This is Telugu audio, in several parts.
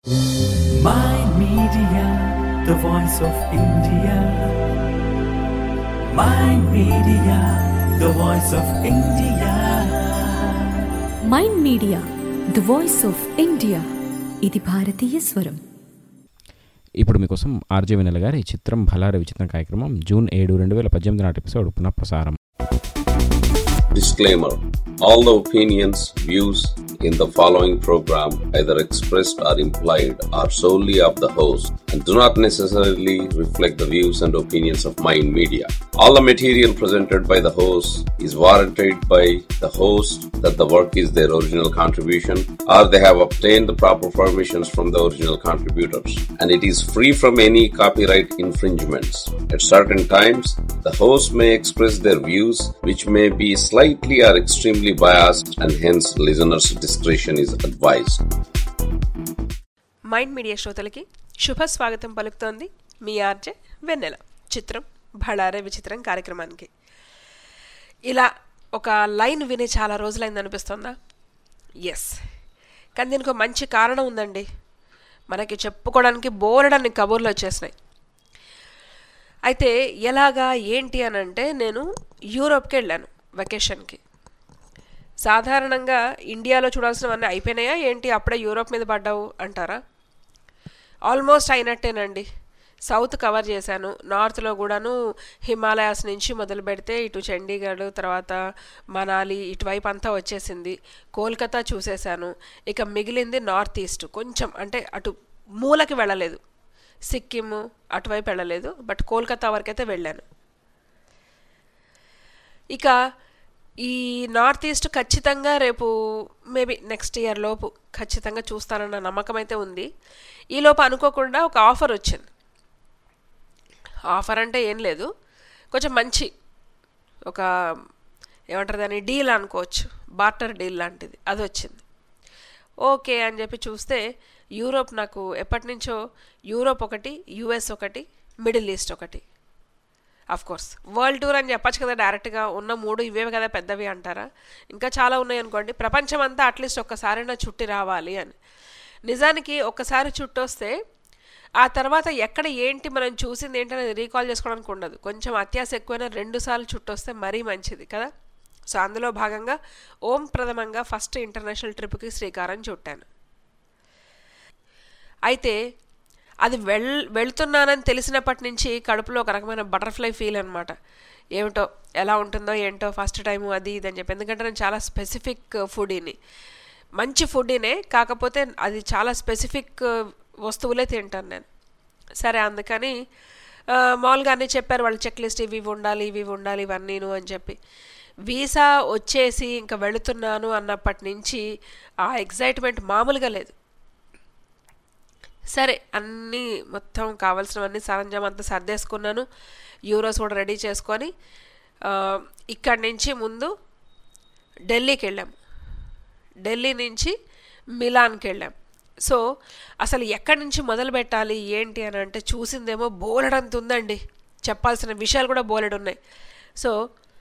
My Media, the voice of India. My Media, the voice of India. Mind media the voice of India ఇది భారతీయ స్వరం ఇప్పుడు మీకోసం ఆర్జే వినల్ గారి చిత్రం భలార విచిత్రం కార్యక్రమం జూన్ ఏడు రెండు వేల పద్దెనిమిది నాటి ఎపిసోడ్ పునఃప్రసారం Disclaimer All the opinions, views in the following program, either expressed or implied, are solely of the host and do not necessarily reflect the views and opinions of Mind Media. All the material presented by the host is warranted by the host that the work is their original contribution or they have obtained the proper permissions from the original contributors and it is free from any copyright infringements. At certain times, the host may express their views which may be slightly or extremely biased and hence listeners' discretion is advised. Mind media శ్రోతలకి శుభ స్వాగతం పలుకుతోంది మీ ఆర్జే వెన్నెల చిత్రం భళారే విచిత్రం కార్యక్రమానికి ఇలా ఒక లైన్ విని చాలా రోజులైంది అనిపిస్తుందా ఎస్ కానీ దీనికి ఒక మంచి కారణం ఉందండి మనకి చెప్పుకోవడానికి బోలెడన్ని కబుర్లు వచ్చేసినాయి అయితే ఎలాగా ఏంటి అని అంటే నేను యూరోప్కి వెళ్ళాను వెకేషన్కి సాధారణంగా ఇండియాలో చూడాల్సినవన్నీ అయిపోయినాయా ఏంటి అప్పుడే యూరోప్ మీద పడ్డావు అంటారా ఆల్మోస్ట్ అయినట్టేనండి సౌత్ కవర్ చేశాను నార్త్లో కూడాను హిమాలయాస్ నుంచి మొదలు పెడితే ఇటు చండీగఢ్ తర్వాత మనాలి ఇటువైపు అంతా వచ్చేసింది కోల్కతా చూసేశాను ఇక మిగిలింది నార్త్ ఈస్ట్ కొంచెం అంటే అటు మూలకి వెళ్ళలేదు సిక్కిం అటువైపు వెళ్ళలేదు బట్ కోల్కతా వరకైతే వెళ్ళాను ఇక ఈ నార్త్ ఈస్ట్ ఖచ్చితంగా రేపు మేబీ నెక్స్ట్ ఇయర్ లోపు ఖచ్చితంగా చూస్తానన్న నమ్మకం అయితే ఉంది ఈ లోపు అనుకోకుండా ఒక ఆఫర్ వచ్చింది ఆఫర్ అంటే ఏం లేదు కొంచెం మంచి ఒక ఏమంటారు దాన్ని డీల్ అనుకోవచ్చు బార్టర్ డీల్ లాంటిది అది వచ్చింది ఓకే అని చెప్పి చూస్తే యూరోప్ నాకు ఎప్పటి నుంచో యూరోప్ ఒకటి యుఎస్ ఒకటి మిడిల్ ఈస్ట్ ఒకటి అఫ్ కోర్స్ వరల్డ్ టూర్ అని చెప్పచ్చు కదా డైరెక్ట్గా ఉన్న మూడు ఇవే కదా పెద్దవి అంటారా ఇంకా చాలా ఉన్నాయి అనుకోండి ప్రపంచం అంతా అట్లీస్ట్ ఒక్కసారైనా చుట్టి రావాలి అని నిజానికి ఒక్కసారి చుట్టొస్తే ఆ తర్వాత ఎక్కడ ఏంటి మనం చూసింది ఏంటనేది రీకాల్ చేసుకోవడానికి ఉండదు కొంచెం అత్యాశ ఎక్కువైనా రెండు సార్లు చుట్టొస్తే మరీ మంచిది కదా సో అందులో భాగంగా ఓం ప్రథమంగా ఫస్ట్ ఇంటర్నేషనల్ ట్రిప్కి శ్రీకారం చుట్టాను అయితే అది వెళ్ వెళ్తున్నానని తెలిసినప్పటి నుంచి కడుపులో ఒక రకమైన బటర్ఫ్లై ఫీల్ అనమాట ఏమిటో ఎలా ఉంటుందో ఏంటో ఫస్ట్ టైం అది ఇది అని చెప్పి ఎందుకంటే నేను చాలా స్పెసిఫిక్ ఫుడీని మంచి ఫుడీనే కాకపోతే అది చాలా స్పెసిఫిక్ వస్తువులే తింటాను నేను సరే అందుకని మామూలుగా అన్నీ చెప్పారు వాళ్ళు చెక్ లిస్ట్ ఇవి ఇవి ఉండాలి ఇవి ఇవి ఉండాలి ఇవన్నీను అని చెప్పి వీసా వచ్చేసి ఇంకా వెళుతున్నాను అన్నప్పటి నుంచి ఆ ఎగ్జైట్మెంట్ మామూలుగా లేదు సరే అన్నీ మొత్తం కావాల్సినవన్నీ సరంజాం అంతా సర్దేసుకున్నాను యూరోస్ కూడా రెడీ చేసుకొని ఇక్కడి నుంచి ముందు ఢిల్లీకి వెళ్ళాం ఢిల్లీ నుంచి మిలాన్కి వెళ్ళాం సో అసలు ఎక్కడి నుంచి మొదలు పెట్టాలి ఏంటి అని అంటే చూసిందేమో బోలెడంత ఉందండి చెప్పాల్సిన విషయాలు కూడా బోలెడు ఉన్నాయి సో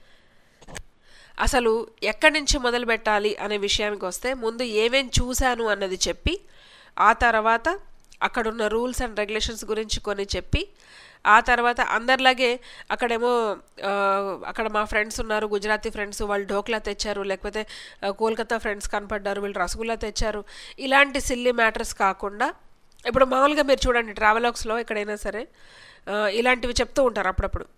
అసలు ఎక్కడి నుంచి మొదలు పెట్టాలి అనే విషయానికి వస్తే ముందు ఏమేం చూశాను అన్నది చెప్పి ఆ తర్వాత అక్కడున్న రూల్స్ అండ్ రెగ్యులేషన్స్ గురించి కొన్ని చెప్పి ఆ తర్వాత అందరిలాగే అక్కడేమో అక్కడ మా ఫ్రెండ్స్ ఉన్నారు గుజరాతీ ఫ్రెండ్స్ వాళ్ళు ఢోక్లా తెచ్చారు లేకపోతే కోల్కతా ఫ్రెండ్స్ కనపడ్డారు వీళ్ళు రసగుల్లా తెచ్చారు ఇలాంటి సిల్లీ మ్యాటర్స్ కాకుండా ఇప్పుడు మామూలుగా మీరు చూడండి ట్రావెలాక్స్లో ఎక్కడైనా సరే ఇలాంటివి చెప్తూ ఉంటారు అప్పుడప్పుడు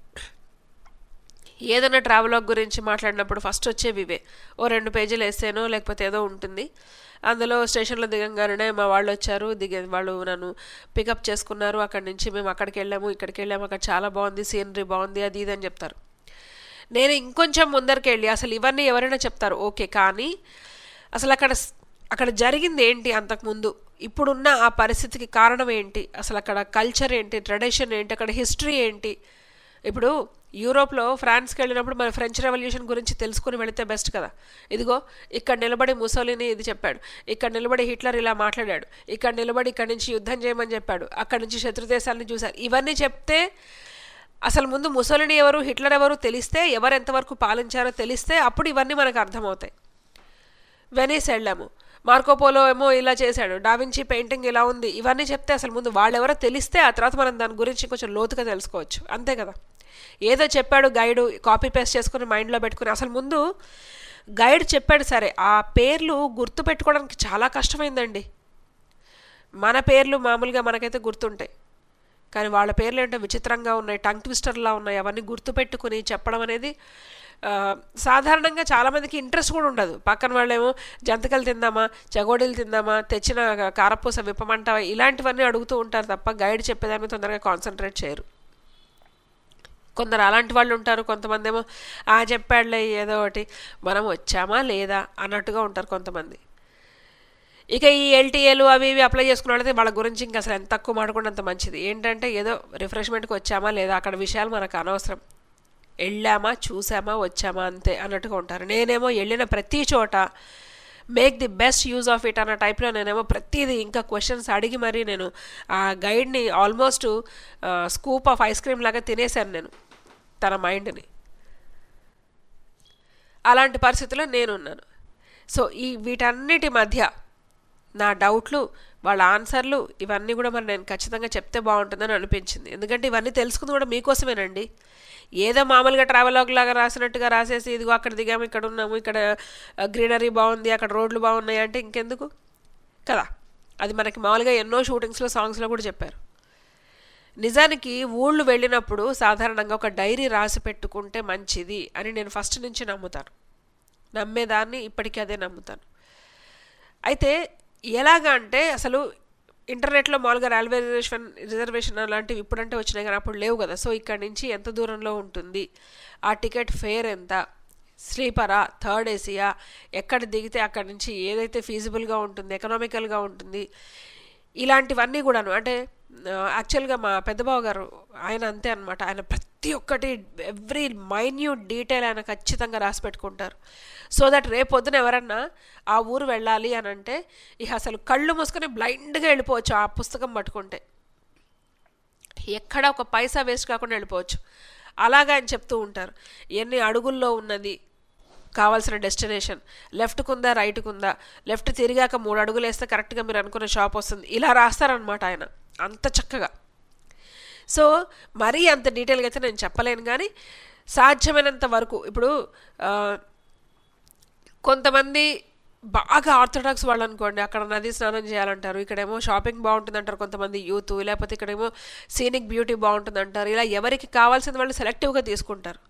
ఏదైనా ట్రావెలాగ్ గురించి మాట్లాడినప్పుడు ఫస్ట్ వచ్చేవి ఇవే ఓ రెండు పేజీలు వేసానో లేకపోతే ఏదో ఉంటుంది అందులో స్టేషన్లో దిగంగానే మా వాళ్ళు వచ్చారు దిగే వాళ్ళు నన్ను పికప్ చేసుకున్నారు అక్కడి నుంచి మేము అక్కడికి వెళ్ళాము ఇక్కడికి వెళ్ళాము అక్కడ చాలా బాగుంది సీనరీ బాగుంది అది ఇది అని చెప్తారు నేను ఇంకొంచెం ముందరికి వెళ్ళి అసలు ఇవన్నీ ఎవరైనా చెప్తారు ఓకే కానీ అసలు అక్కడ అక్కడ జరిగింది ఏంటి అంతకుముందు ఇప్పుడున్న ఆ పరిస్థితికి కారణం ఏంటి అసలు అక్కడ కల్చర్ ఏంటి ట్రెడిషన్ ఏంటి అక్కడ హిస్టరీ ఏంటి ఇప్పుడు యూరోప్లో ఫ్రాన్స్కి వెళ్ళినప్పుడు మన ఫ్రెంచ్ రెవల్యూషన్ గురించి తెలుసుకుని వెళితే బెస్ట్ కదా ఇదిగో ఇక్కడ నిలబడి ముసోలిని ఇది చెప్పాడు ఇక్కడ నిలబడి హిట్లర్ ఇలా మాట్లాడాడు ఇక్కడ నిలబడి ఇక్కడి నుంచి యుద్ధం చేయమని చెప్పాడు అక్కడి నుంచి శత్రు దేశాలని చూశారు ఇవన్నీ చెప్తే అసలు ముందు ముసలిని ఎవరు హిట్లర్ ఎవరు తెలిస్తే ఎవరు ఎంతవరకు పాలించారో తెలిస్తే అప్పుడు ఇవన్నీ మనకు అర్థమవుతాయి వెనీస్ వెళ్ళాము మార్కోపోలో ఏమో ఇలా చేశాడు డావించి పెయింటింగ్ ఇలా ఉంది ఇవన్నీ చెప్తే అసలు ముందు వాళ్ళెవరో తెలిస్తే ఆ తర్వాత మనం దాని గురించి కొంచెం లోతుగా తెలుసుకోవచ్చు అంతే కదా ఏదో చెప్పాడు గైడు కాపీ పేస్ట్ చేసుకుని మైండ్లో పెట్టుకుని అసలు ముందు గైడ్ చెప్పాడు సరే ఆ పేర్లు గుర్తు పెట్టుకోవడానికి చాలా కష్టమైందండి మన పేర్లు మామూలుగా మనకైతే గుర్తుంటాయి కానీ వాళ్ళ పేర్లు ఏంటో విచిత్రంగా ఉన్నాయి టంగ్ ట్విస్టర్లా ఉన్నాయి అవన్నీ గుర్తుపెట్టుకుని చెప్పడం అనేది ఆ, సాధారణంగా చాలామందికి ఇంట్రెస్ట్ కూడా ఉండదు పక్కన వాళ్ళేమో జంతికలు తిందామా చగోడీలు తిందామా తెచ్చిన కారపూస విప్పమంటావా ఇలాంటివన్నీ అడుగుతూ ఉంటారు తప్ప గైడ్ చెప్పేదాని మీద తొందరగా కాన్సన్ట్రేట్ చేయరు కొందరు అలాంటి వాళ్ళు ఉంటారు కొంతమంది ఏమో ఆ చెప్పాడులే ఏదో ఒకటి మనం వచ్చామా లేదా అన్నట్టుగా ఉంటారు కొంతమంది ఇక ఈ ఎల్టీఏలు అవి ఇవి అప్లై చేసుకున్న వాళ్ళైతే వాళ్ళ గురించి ఇంకా అసలు ఎంత తక్కువ మాడకుండా అంత మంచిది ఏంటంటే ఏదో రిఫ్రెష్మెంట్కి వచ్చామా లేదా అక్కడ విషయాలు మనకు అనవసరం వెళ్ళామా చూసామా వచ్చామా అంతే అన్నట్టుగా ఉంటారు నేనేమో వెళ్ళిన ప్రతి చోట make the best use of it అన్న టైప్లో నేనేమో ప్రతిదీ ఇంకా క్వశ్చన్స్ అడిగి మరీ నేను ఆ గైడ్ని almost scoop of ice cream లాగా తినేశాను నేను తన మైండ్ని అలాంటి పరిస్థితిలో నేనున్నాను సో ఈ వీటన్నిటి మధ్య నా డౌట్లు వాళ్ళ ఆన్సర్లు ఇవన్నీ కూడా మరి నేను ఖచ్చితంగా చెప్తే బాగుంటుందని అనిపించింది ఎందుకంటే ఇవన్నీ తెలుసుకుంది కూడా మీకోసమేనండి ఏదో మామూలుగా ట్రావెలాగ్ లాగా రాసినట్టుగా రాసేసి ఇదిగో అక్కడ దిగాము ఇక్కడ ఉన్నాము ఇక్కడ గ్రీనరీ బాగుంది అక్కడ రోడ్లు బాగున్నాయి అంటే ఇంకెందుకు కదా అది మనకి మామూలుగా ఎన్నో షూటింగ్స్లో సాంగ్స్లో కూడా చెప్పారు నిజానికి ఊళ్ళు వెళ్ళినప్పుడు సాధారణంగా ఒక డైరీ రాసి పెట్టుకుంటే మంచిది అని నేను ఫస్ట్ నుంచి నమ్ముతాను నమ్మేదాన్ని ఇప్పటికీ అదే నమ్ముతాను అయితే ఎలాగా అంటే అసలు ఇంటర్నెట్లో మామూలుగా రైల్వే రిజర్వేషన్ రిజర్వేషన్ అలాంటివి ఇప్పుడంటే వచ్చినాయి కానీ అప్పుడు లేవు కదా సో ఇక్కడ నుంచి ఎంత దూరంలో ఉంటుంది ఆ టికెట్ ఫేర్ ఎంత స్లీపరా థర్డ్ ఏసీయా ఎక్కడ దిగితే అక్కడ నుంచి ఏదైతే ఫీజిబుల్గా ఉంటుంది ఎకనామికల్గా ఉంటుంది ఇలాంటివన్నీ కూడాను అంటే యాక్చువల్గా మా పెద్దబావ గారు ఆయన అంతే అనమాట ఆయన ప్రతి ఒక్కటి ఎవ్రీ మైన్యూట్ డీటెయిల్ ఆయన ఖచ్చితంగా రాసి పెట్టుకుంటారు సో దట్ రేపొద్దున ఎవరన్నా ఆ ఊరు వెళ్ళాలి అని అంటే ఇక అసలు కళ్ళు మూసుకొని బ్లైండ్గా వెళ్ళిపోవచ్చు ఆ పుస్తకం పట్టుకుంటే ఎక్కడ ఒక పైసా వేస్ట్ కాకుండా వెళ్ళిపోవచ్చు అలాగా ఆయన చెప్తూ ఉంటారు ఎన్ని అడుగుల్లో ఉన్నది కావాల్సిన డెస్టినేషన్ లెఫ్ట్కి ఉందా రైట్కి ఉందా లెఫ్ట్ తిరిగాక మూడు అడుగులు వేస్తే కరెక్ట్గా మీరు అనుకున్న షాప్ వస్తుంది ఇలా రాస్తారనమాట ఆయన అంత చక్కగా సో మరీ అంత డీటెయిల్గా అయితే నేను చెప్పలేను కానీ సాధ్యమైనంత వరకు ఇప్పుడు ఆ, కొంతమంది బాగా ఆర్థడాక్స్ వాళ్ళు అనుకోండి అక్కడ నది స్నానం చేయాలంటారు ఇక్కడేమో షాపింగ్ బాగుంటుంది అంటారు కొంతమంది యూత్ లేకపోతే ఇక్కడేమో సీనిక్ బ్యూటీ బాగుంటుంది అంటారు ఇలా ఎవరికి కావాల్సింది వాళ్ళు సెలెక్టివ్గా తీసుకుంటారు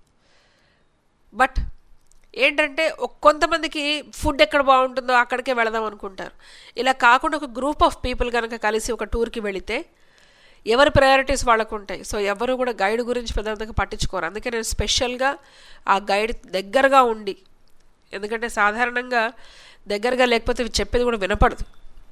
బట్ ఏంటంటే ఒక్- కొంతమందికి ఫుడ్ ఎక్కడ బాగుంటుందో అక్కడికే వెళదాం అనుకుంటారు ఇలా కాకుండా ఒక గ్రూప్ ఆఫ్ పీపుల్ కనుక కలిసి ఒక టూర్కి వెళితే ఎవరి ప్రయారిటీస్ వాళ్ళకు ఉంటాయి సో ఎవరు కూడా గైడ్ గురించి పెద్దంతగా పట్టించుకోరు అందుకే నేను స్పెషల్గా ఆ గైడ్ దగ్గరగా ఉండి ఎందుకంటే సాధారణంగా దగ్గరగా లేకపోతే ఇవి చెప్పేది కూడా వినపడదు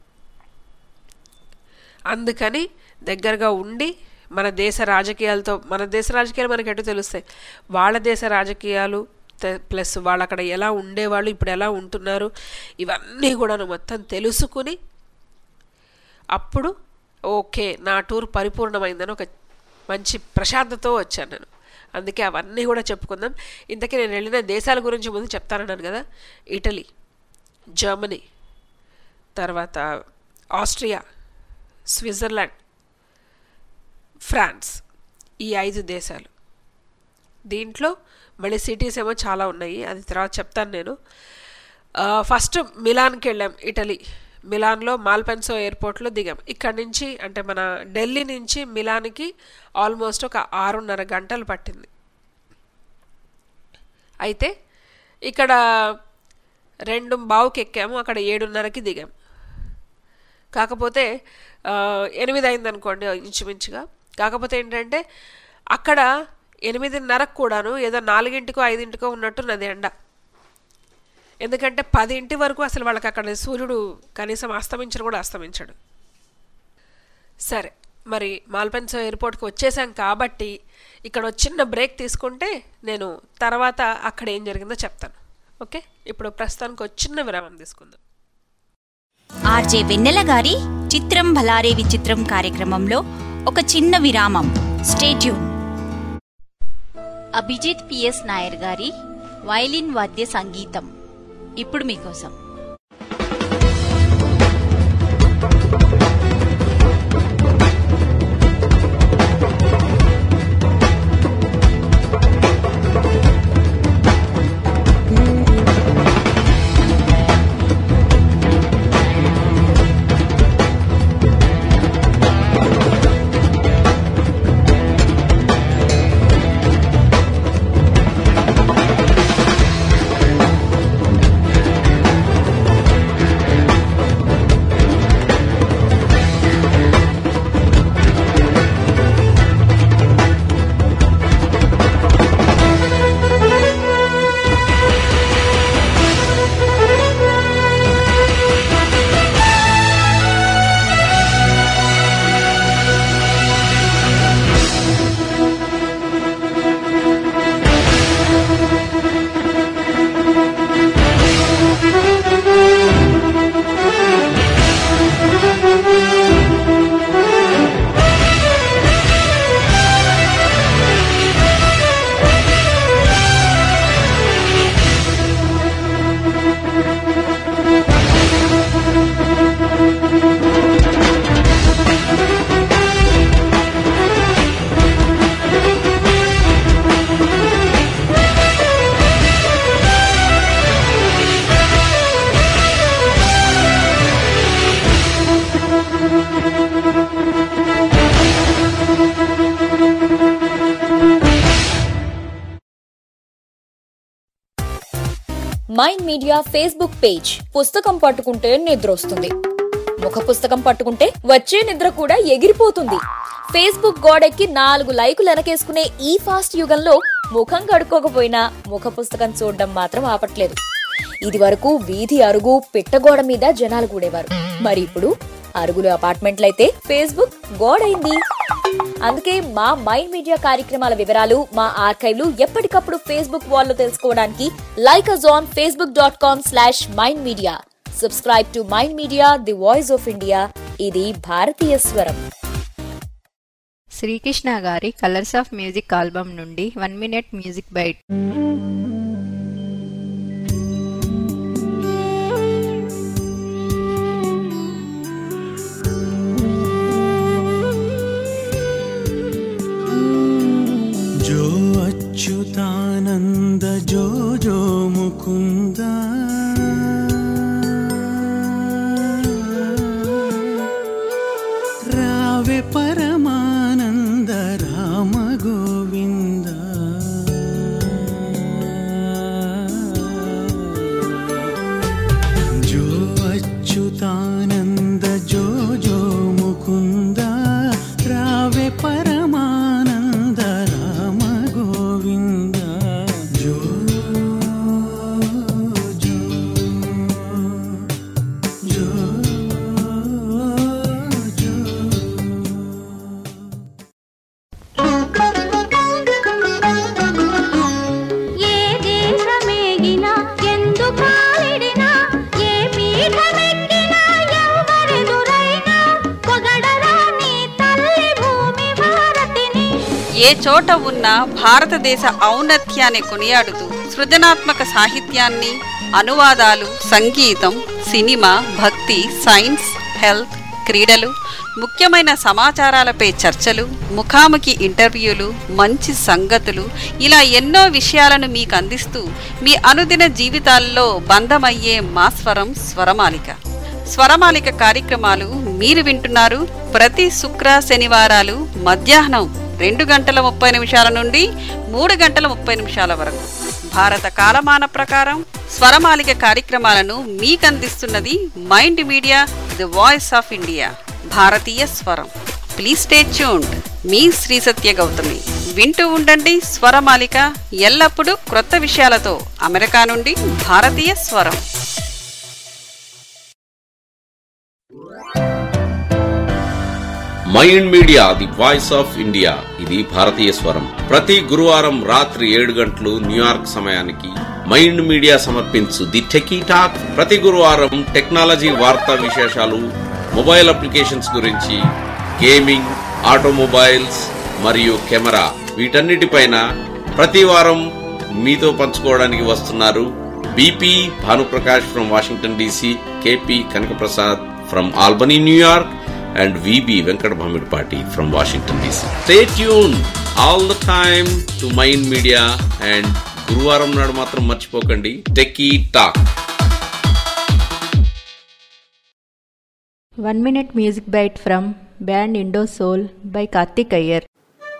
అందుకని దగ్గరగా ఉండి మన దేశ రాజకీయాలతో మన దేశ రాజకీయాలు మనకి ఎటు తెలుస్తాయి వాళ్ళ దేశ రాజకీయాలు తె- ప్లస్ వాళ్ళు అక్కడ ఎలా ఉండేవాళ్ళు ఇప్పుడు ఎలా ఉంటున్నారు ఇవన్నీ కూడాను మొత్తం తెలుసుకుని అప్పుడు ఓకే నా టూర్ పరిపూర్ణమైందని ఒక మంచి ప్రశాంతతో వచ్చాను నేను అందుకే అవన్నీ కూడా చెప్పుకుందాం ఇంతకీ నేను వెళ్ళిన దేశాల గురించి ముందు చెప్తానన్నాను కదా ఇటలీ జర్మనీ తర్వాత ఆస్ట్రియా స్విట్జర్లాండ్ ఫ్రాన్స్ ఈ ఐదు దేశాలు దీంట్లో మళ్ళీ సిటీస్ ఏమో చాలా ఉన్నాయి అది తర్వాత చెప్తాను నేను ఆ, ఫస్ట్ మిలాన్కి వెళ్ళాం ఇటలీ మిలాన్లో మాల్పెన్సో ఎయిర్పోర్ట్లో దిగాం ఇక్కడ నుంచి అంటే మన ఢిల్లీ నుంచి మిలాన్కి ఆల్మోస్ట్ ఒక ఆరున్నర గంటలు పట్టింది అయితే ఇక్కడ రెండు బావుకి ఎక్కాము అక్కడ ఏడున్నరకి దిగాం కాకపోతే ఆ, ఎనిమిది అయింది అనుకోండి ఇంచుమించుగా కాకపోతే ఏంటంటే అక్కడ ఎనిమిదిన్నరకు కూడాను ఏదో నాలుగింటికో ఐదింటికో ఉన్నట్టున్నది ఎండ ఎందుకంటే పదింటి వరకు అసలు వాళ్ళకి అక్కడ సూర్యుడు కనీసం అస్తమించను కూడా అస్తమించడు సరే మరి మాల్పెన్సో ఎయిర్పోర్ట్కి వచ్చేసాం కాబట్టి ఇక్కడ ఒక చిన్న బ్రేక్ తీసుకుంటే నేను తర్వాత అక్కడ ఏం జరిగిందో చెప్తాను ఓకే ఇప్పుడు ప్రస్తుతానికి ఒక చిన్న విరామం తీసుకుందాం ఆర్జే వెన్నెల గారి చిత్రం భలారే విచిత్రం కార్యక్రమంలో ఒక చిన్న విరామం స్టేట్యూన్ అభిజిత్ పిఎస్ నాయర్ గారి వైలిన్ వాద్య సంగీతం ఇప్పుడు మీకోసం మైండ్ మీడియా ఫేస్బుక్ పేజ్ పుస్తకం పట్టుకుంటే నిద్ర వస్తుంది ముఖ పుస్తకం పట్టుకుంటే వచ్చే నిద్ర కూడా ఎగిరిపోతుంది ఫేస్బుక్ గోడెక్కి నాలుగు లైకులు వెనకేసుకునే ఈ ఫాస్ట్ యుగంలో ముఖం కడుక్కోకపోయినా ముఖ పుస్తకం చూడడం మాత్రం ఆపట్లేదు ఇది వరకు వీధి అరుగు పిట్టగోడ మీద జనాలు కూడేవారు మరి ఇప్పుడు అరుగులు అపార్ట్మెంట్లయితే ఫేస్బుక్ గోడైంది అందుకే మా మైండ్ మీడియా కార్యక్రమాల వివరాలు మా ఆర్కైవ్లు ఎప్పటికప్పుడు ఫేస్బుక్ వాల్లో తెలుసుకోవడానికి like us on Facebook dot com slash mind media subscribe to mind media the voice of India ఇది భారతీయ స్వరం శ్రీకృష్ణ గారి కలర్స్ ఆఫ్ మ్యూజిక్ ఆల్బమ్ నుండి వన్ మినిట్ మ్యూజిక్ బైట్ जो अच्युतानन्द जो जो मुकुन्द रावे परमानन्द राम गोविन्द जो अच्युतानन्द जो जो मुकुन्द रावे परमानन्द राम गोविन्द जो जो जो जो ఏ దేశమేగినా ఎందు కాలిడినా ఏ పీఠమెక్కినా ఎవరెదురైనా పొగడరా నీ తల్లి భూమి భారతిని ఏ చోట ఉన్న భారతదేశ ఔన్నత్యాన్ని కొనియాడుతూ సృజనాత్మక సాహిత్యాన్ని అనువాదాలు సంగీతం సినిమా భక్తి సైన్స్ హెల్త్ క్రీడలు ముఖ్యమైన సమాచారాలపై చర్చలు ముఖాముఖి ఇంటర్వ్యూలు మంచి సంగతులు ఇలా ఎన్నో విషయాలను మీకు అందిస్తూ మీ అనుదిన జీవితాల్లో బంధమయ్యే మా స్వరం స్వరమాలిక స్వరమాలిక కార్యక్రమాలు మీరు వింటున్నారు ప్రతి శుక్ర శనివారాలు మధ్యాహ్నం రెండు గంటల ముప్పై నిమిషాల నుండి మూడు గంటల ముప్పై నిమిషాల వరకు భారత కాలమాన ప్రకారం స్వరమాలిక కార్యక్రమాలను మీకందిస్తున్నది mind media the voice of India భారతీయ స్వరం ప్లీజ్ స్టే ట్యూన్డ్ మీ శ్రీ సత్య గౌతమి వింటూ ఉండండి స్వరమాలిక ఎల్లప్పుడూ క్రొత్త విషయాలతో అమెరికా నుండి భారతీయ స్వరం mind media the voice of India ఇది భారతీయ స్వరం ప్రతి గురువారం రాత్రి ఏడు గంటలు న్యూయార్క్ సమయానికి మైండ్ మీడియా సమర్పించు ది టెకీ టాక్ ప్రతి గురువారం టెక్నాలజీ వార్తా విశేషాలు మొబైల్ అప్లికేషన్స్ గురించి గేమింగ్ ఆటోమొబైల్స్ మరియు కెమెరా వీటన్నిటిపైన ప్రతి వారం మీతో పంచుకోవడానికి వస్తున్నారు B P Bhanuprakash from Washington D C K P Kanakaprasad from Albany New York and VB Venkat Bhamidpati from Washington DC. Stay tuned all the time to Mind Media and గురువారం నాడు మాత్రం మర్చిపోకండి techie talk one minute music bite from band Indo Soul by Karthik Iyer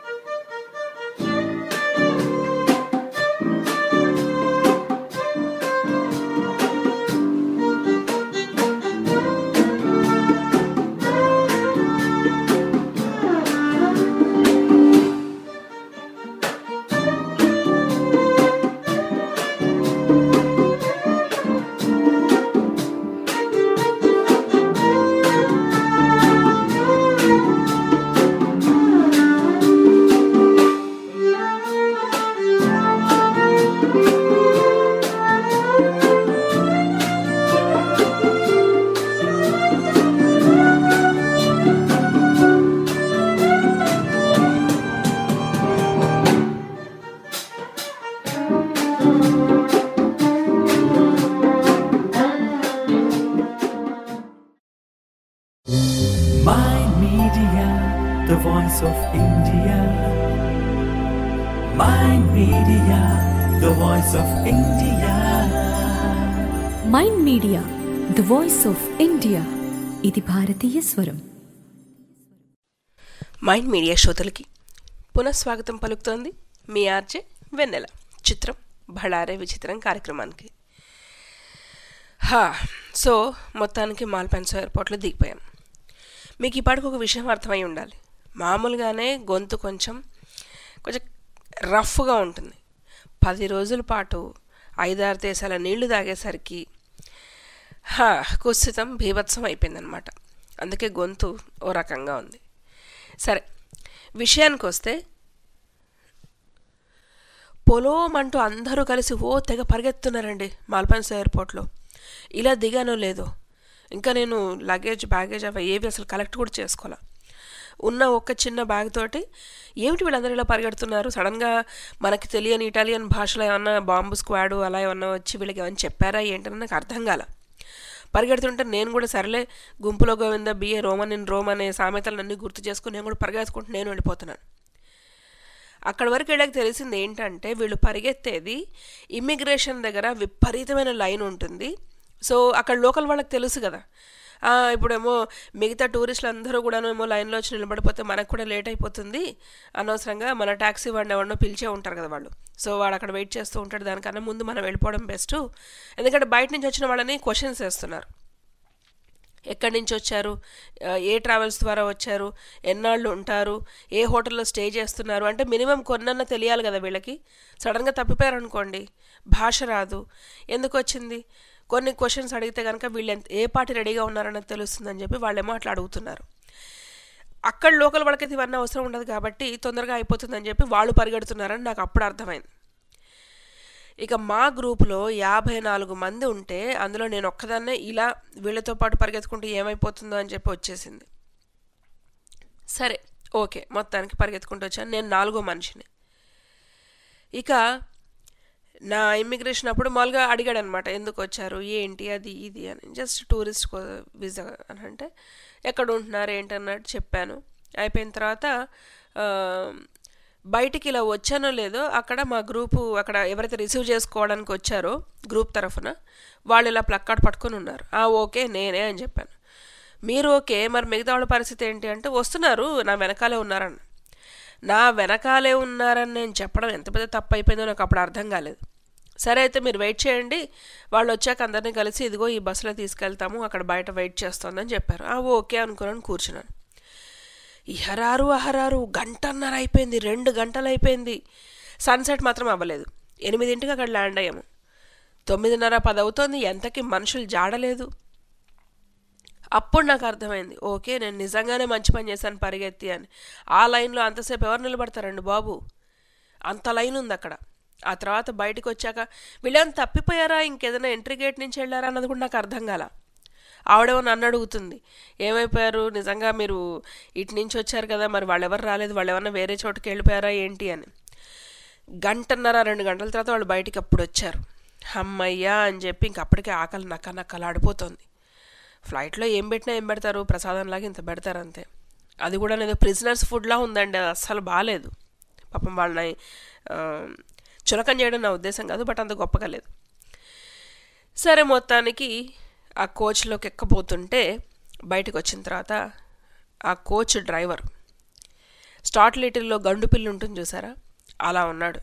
Mind Media, the voice of India. Mind Media, the voice of India. Mind media the voice of India ఇది భారతీయ స్వరం మైండ్ మీడియా శ్రోతలకి పునఃస్వాగతం పలుకుతోంది మీ ఆర్జే వెన్నెల చిత్రం భళారే విచిత్రం కార్యక్రమానికి హా సో మొత్తానికి మాల్పెన్సో ఎయిర్పోర్ట్లో దిగిపోయాం మీకు ఇప్పటికి ఒక విషయం అర్థమై ఉండాలి మామూలుగానే గొంతు కొంచెం కొంచెం రఫ్గా ఉంటుంది పది రోజుల పాటు ఐదారు దేశాల నీళ్లు తాగేసరికి హా కుత్సితం భీభత్సం అయిపోయిందనమాట అందుకే గొంతు ఓ రకంగా ఉంది సరే విషయానికి వస్తే పొలోమంటూ అందరూ కలిసి ఓ తెగ పరిగెత్తున్నారండి మాల్పన్స్ ఎయిర్పోర్ట్లో ఇలా దిగానో లేదో ఇంకా నేను లగేజ్ బ్యాగేజ్ అవి ఏవి అసలు కలెక్ట్ కూడా చేసుకోవాలా ఉన్న ఒక్క చిన్న బ్యాగ్ తోటి ఏమిటి వీళ్ళందరూ ఇలా పరిగెడుతున్నారు సడన్గా మనకి తెలియని ఇటాలియన్ భాషలో ఏమన్నా బాంబు స్క్వాడ్ అలా ఏమన్నా వచ్చి వీళ్ళకి ఏమన్నా చెప్పారా ఏంటని నాకు అర్థం కాల పరిగెడుతుంటే నేను కూడా సరేలే గుంపులో Govinda be a Roman in Rome అనే సామెతలన్నీ గుర్తు చేసుకుని నేను కూడా పరిగెత్తుకుంటూ నేను వెళ్ళిపోతున్నాను అక్కడ వరకు వెళ్ళాక తెలిసింది ఏంటంటే వీళ్ళు పరిగెత్తేది ఇమ్మిగ్రేషన్ దగ్గర విపరీతమైన లైన్ ఉంటుంది సో అక్కడ లోకల్ వాళ్ళకి తెలుసు కదా ఆ, ఇప్పుడేమో మిగతా టూరిస్టులు అందరూ కూడాను ఏమో లైన్లో వచ్చి నిలబడిపోతే మనకు కూడా లేట్ అయిపోతుంది అనవసరంగా మన ట్యాక్సీ వాడిని ఎవరినో పిలిచే ఉంటారు కదా వాళ్ళు సో వాడు అక్కడ వెయిట్ చేస్తూ ఉంటాడు దానికన్నా ముందు మనం వెళ్ళిపోవడం బెస్ట్ ఎందుకంటే బయట నుంచి వచ్చిన వాళ్ళని క్వశ్చన్స్ వేస్తున్నారు ఎక్కడి నుంచి వచ్చారు ఆ, ఏ ట్రావెల్స్ ద్వారా వచ్చారు ఎన్నాళ్ళు ఉంటారు ఏ హోటల్లో స్టే చేస్తున్నారు అంటే మినిమం కొన్నన్న తెలియాలి కదా వీళ్ళకి సడన్గా తప్పిపోయారు అనుకోండి భాష రాదు ఎందుకు వచ్చింది కొన్ని క్వశ్చన్స్ అడిగితే కనుక వీళ్ళు ఎంత ఏ పార్టీ రెడీగా ఉన్నారన్నది తెలుస్తుందని చెప్పి వాళ్ళేమో అట్లా అడుగుతున్నారు అక్కడ లోకల్ వాళ్ళకైతే ఇవన్నీ అవసరం ఉండదు కాబట్టి తొందరగా అయిపోతుందని చెప్పి వాళ్ళు పరిగెడుతున్నారని నాకు అప్పుడు అర్థమైంది ఇక మా గ్రూపులో యాభై నాలుగు మంది ఉంటే అందులో నేను ఒక్కదాన్నే ఇలా వీళ్ళతో పాటు పరిగెత్తుకుంటూ ఏమైపోతుందో అని చెప్పి వచ్చేసింది సరే ఓకే మొత్తానికి పరిగెత్తుకుంటూ వచ్చాను నేను నాలుగో మనిషిని ఇక నా ఇమ్మిగ్రేషన్ అప్పుడు మామూలుగా అడిగాడు అనమాట ఎందుకు వచ్చారు ఏంటి అది ఇది అని జస్ట్ టూరిస్ట్ వీసా అని అంటే ఎక్కడ ఉంటున్నారు ఏంటి అన్నట్టు చెప్పాను అయిపోయిన తర్వాత ఆ, బయటికి ఇలా వచ్చానో లేదో అక్కడ మా గ్రూపు అక్కడ ఎవరైతే రిసీవ్ చేసుకోవడానికి వచ్చారో గ్రూప్ తరఫున వాళ్ళు ఇలా ప్లక్కార్డ్ పట్టుకొని ఉన్నారు ఆ ఓకే నేనే అని చెప్పాను మీరు ఓకే మరి మిగతా వాళ్ళ పరిస్థితి ఏంటి అంటే వస్తున్నారు నా వెనకాలే ఉన్నారన్న నా వెనకాలే ఉన్నారని నేను చెప్పడం ఎంత పెద్ద తప్పు అయిపోయిందో నాకు అప్పుడు అర్థం కాలేదు సరే అయితే మీరు వెయిట్ చేయండి వాళ్ళు వచ్చాక అందరినీ కలిసి ఇదిగో ఈ బస్సులో తీసుకెళ్తాము అక్కడ బయట వెయిట్ చేస్తోందని చెప్పారు ఆ ఓకే అనుకున్నాను కూర్చున్నాను ఇహరారు అహరారు గంటన్నర అయిపోయింది రెండు గంటలు అయిపోయింది సన్సెట్ మాత్రం అవ్వలేదు ఎనిమిదింటికి అక్కడ ల్యాండ్ అయ్యాము తొమ్మిదిన్నర పది అవుతోంది ఎంతకి మనుషులు జాడలేదు అప్పుడు నాకు అర్థమైంది ఓకే నేను నిజంగానే మంచి పని చేశాను పరిగెత్తి అని ఆ లైన్లో అంతసేపు ఎవరు నిలబడతారండి బాబు అంత లైన్ ఉంది అక్కడ ఆ తర్వాత బయటకు వచ్చాక వీళ్ళేమైనా తప్పిపోయారా ఇంకేదైనా ఎంట్రీ గేట్ నుంచి వెళ్ళారా అన్నది కూడా నాకు అర్థం కాల ఆవిడేమో నన్ను అడుగుతుంది ఏమైపోయారు నిజంగా మీరు ఇటు నుంచి వచ్చారు కదా మరి వాళ్ళు ఎవరు రాలేదు వాళ్ళు ఏమన్నా వేరే చోటుకి వెళ్ళిపోయారా ఏంటి అని గంటన్నర రెండు గంటల తర్వాత వాళ్ళు బయటికి అప్పుడు వచ్చారు అమ్మయ్యా అని చెప్పి ఇంక అప్పటికే ఆకలి నక్క నక్కలాడిపోతుంది ఫ్లైట్లో ఏం పెట్టినా ఏం పెడతారు ప్రసాదంలాగా ఇంత పెడతారు అంతే అది కూడా ఏదో ప్రిజనర్స్ ఫుడ్లా ఉందండి అది అస్సలు బాగాలేదు పాపం వాళ్ళని ఆ, చులకం చేయడం నా ఉద్దేశం కాదు బట్ అంత గొప్పగా లేదు సరే మొత్తానికి ఆ కోచ్లోకి ఎక్కబోతుంటే బయటకు వచ్చిన తర్వాత ఆ కోచ్ డ్రైవర్ స్టార్ట్ లిటిల్లో గండు పిల్లి ఉంటుంది చూసారా అలా ఉన్నాడు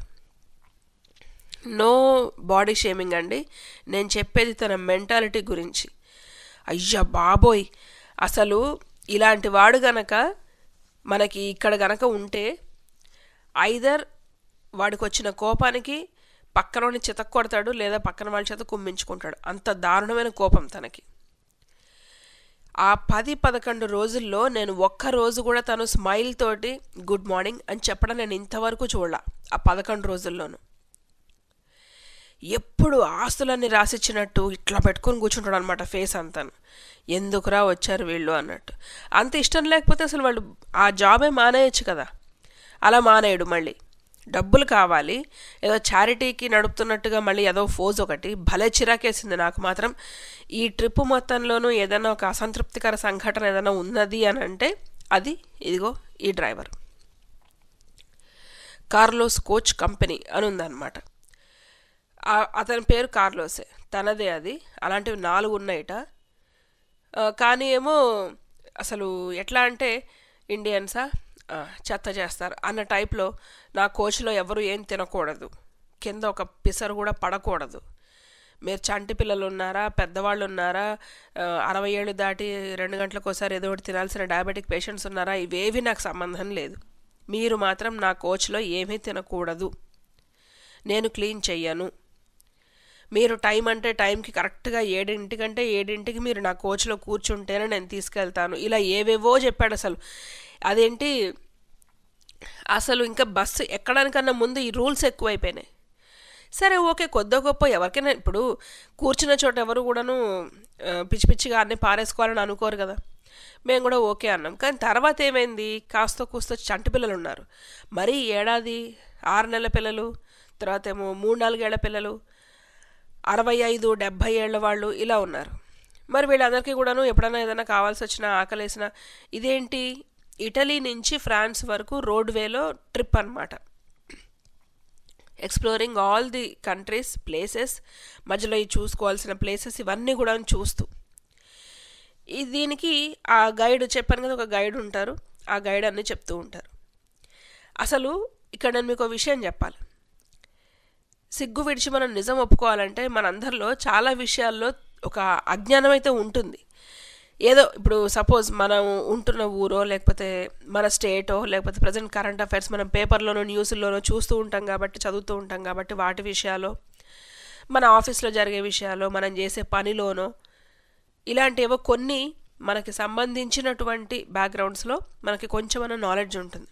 నో బాడీ షేమింగ్ అండి నేను చెప్పేది తన మెంటాలిటీ గురించి అయ్యా బాబోయ్ అసలు ఇలాంటి వాడు గనక మనకి ఇక్కడ గనక ఉంటే ఐదర్ వాడికి వచ్చిన కోపానికి పక్కనోని చితక్ కొడతాడు లేదా పక్కన వాళ్ళ చేత కుమ్మించుకుంటాడు అంత దారుణమైన కోపం తనకి ఆ పది పదకొండు రోజుల్లో నేను ఒక్క రోజు కూడా తను స్మైల్ తోటి గుడ్ మార్నింగ్ అని చెప్పడం నేను ఇంతవరకు చూడాల ఆ పదకొండు రోజుల్లోనూ ఎప్పుడు ఆస్తులన్నీ రాసిచ్చినట్టు ఇట్లా పెట్టుకొని కూర్చుంటాడు అనమాట ఫేస్ అంతాను ఎందుకురా వచ్చారు వీళ్ళు అన్నట్టు అంత ఇష్టం లేకపోతే అసలు వాళ్ళు ఆ జాబే మానేయచ్చు కదా అలా మానేయడు మళ్ళీ డబ్బులు కావాలి ఏదో చారిటీకి నడుపుతున్నట్టుగా మళ్ళీ ఏదో ఫోజ్ ఒకటి భలే చిరాకేసింది నాకు మాత్రం ఈ ట్రిప్ మొత్తంలోనూ ఏదైనా ఒక అసంతృప్తికర సంఘటన ఏదైనా ఉన్నది అని అంటే అది ఇదిగో ఈ డ్రైవర్ కార్లోస్ కోచ్ కంపెనీ అని ఉందన్నమాట ఆ- అతని పేరు కార్లోసే తనదే అది అలాంటివి నాలుగు ఉన్నాయట ఆ, కానీ ఏమో అసలు ఎట్లా అంటే ఇండియన్సా ఆ, చెత్త చేస్తారు అన్న టైప్లో నా కోచ్లో ఎవరు ఏం తినకూడదు కింద ఒక పిసరు కూడా పడకూడదు మీరు చంటి పిల్లలు ఉన్నారా పెద్దవాళ్ళు ఉన్నారా ఆ, అరవై ఏళ్ళు దాటి రెండు గంటలకు ఒకసారి ఏదో ఒకటి తినాల్సిన డయాబెటిక్ పేషెంట్స్ ఉన్నారా ఇవేవి నాకు సంబంధం లేదు మీరు మాత్రం నా కోచ్లో ఏమీ తినకూడదు నేను క్లీన్ చెయ్యను మీరు టైం అంటే టైంకి కరెక్ట్గా ఏడింటికంటే ఏడింటికి మీరు నా కోచ్లో కూర్చుంటేనే నేను తీసుకెళ్తాను ఇలా ఏవేవో చెప్పాడు అసలు అదేంటి అసలు ఇంకా బస్సు ఎక్కడానికన్నా ముందు ఈ రూల్స్ ఎక్కువైపోయినాయి సరే ఓకే కొద్ది గొప్ప ఎవరికైనా ఇప్పుడు కూర్చున్న చోట ఎవరు కూడాను ఆ, పిచ్చి పిచ్చిగా అన్నీ పారేసుకోవాలని అనుకోరు కదా మేము కూడా ఓకే అన్నాం కానీ తర్వాత ఏమైంది కాస్త కూస్త చంటి పిల్లలు ఉన్నారు మరీ ఏడాది ఆరు నెలల పిల్లలు తర్వాత ఏమో మూడు నాలుగేళ్ల పిల్లలు అరవై ఐదు డెబ్భై ఏళ్ళ వాళ్ళు ఇలా ఉన్నారు మరి వీళ్ళందరికీ కూడాను ఎప్పుడైనా ఏదైనా కావాల్సి వచ్చినా ఆకలేసిన ఇదేంటి ఇటలీ నుంచి ఫ్రాన్స్ వరకు రోడ్వేలో ట్రిప్ అన్నమాట exploring all the countries places మధ్యలో ఈ చూసుకోవాల్సిన ప్లేసెస్ ఇవన్నీ కూడా చూస్తూ ఈ దీనికి ఆ గైడ్ చెప్పాను కదా ఒక గైడ్ ఉంటారు ఆ గైడ్ అన్నీ చెప్తూ ఉంటారు అసలు ఇక్కడ నేను మీకు ఒక విషయం చెప్పాలి సిగ్గు విడిచి మనం నిజం ఒప్పుకోవాలంటే మనందరిలో చాలా విషయాల్లో ఒక అజ్ఞానం అయితే ఉంటుంది ఏదో ఇప్పుడు సపోజ్ మనం ఉంటున్న ఊరో లేకపోతే మన స్టేటో లేకపోతే ప్రజెంట్ కరెంట్ అఫైర్స్ మనం పేపర్లోనో న్యూస్లోనో చూస్తూ ఉంటాం కాబట్టి చదువుతూ ఉంటాం కాబట్టి వాటి విషయాలు మన ఆఫీస్లో జరిగే విషయాలు మనం చేసే పనిలోనో ఇలాంటివో కొన్ని మనకి సంబంధించినటువంటి బ్యాక్గ్రౌండ్స్లో మనకి కొంచెం నాలెడ్జ్ ఉంటుంది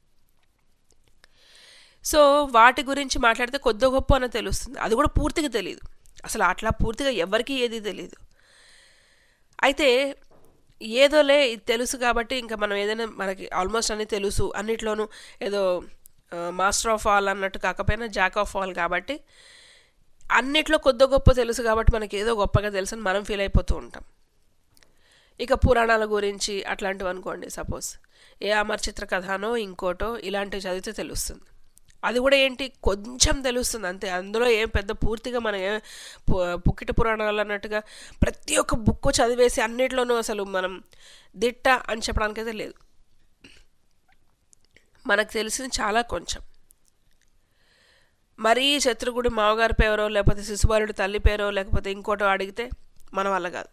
సో వాటి గురించి మాట్లాడితే కొద్ది గొప్ప అని తెలుస్తుంది అది కూడా పూర్తిగా తెలియదు అసలు అట్లా పూర్తిగా ఎవరికీ ఏది తెలియదు అయితే ఏదోలే ఇది తెలుసు కాబట్టి ఇంకా మనం ఏదైనా మనకి ఆల్మోస్ట్ అన్నీ తెలుసు అన్నిట్లోనూ ఏదో మాస్టర్ ఆఫ్ ఆల్ అన్నట్టు కాకపోయినా జాక్ ఆఫ్ ఆల్ కాబట్టి అన్నిట్లో కొద్ది గొప్ప తెలుసు కాబట్టి మనకి ఏదో గొప్పగా తెలుసు అని మనం ఫీల్ అయిపోతూ ఉంటాం ఇక పురాణాల గురించి అట్లాంటివి అనుకోండి సపోజ్ ఏ అమర్ చిత్ర కథనో ఇంకోటో ఇలాంటివి చదివితే తెలుస్తుంది అది కూడా ఏంటి కొంచెం తెలుస్తుంది అంతే అందులో ఏం పెద్ద పూర్తిగా మనం ఏం పు- పుక్కిట పురాణాలు అన్నట్టుగా ప్రతి ఒక్క బుక్ చదివేసి అన్నిట్లోనూ అసలు మనం దిట్ట అని చెప్పడానికైతే లేదు మనకు తెలిసింది చాలా కొంచెం మరీ శత్రుగుడి మావగారి పేరో లేకపోతే శిశుబాలుడి తల్లి పేరో లేకపోతే ఇంకోటో అడిగితే మన వల్ల కాదు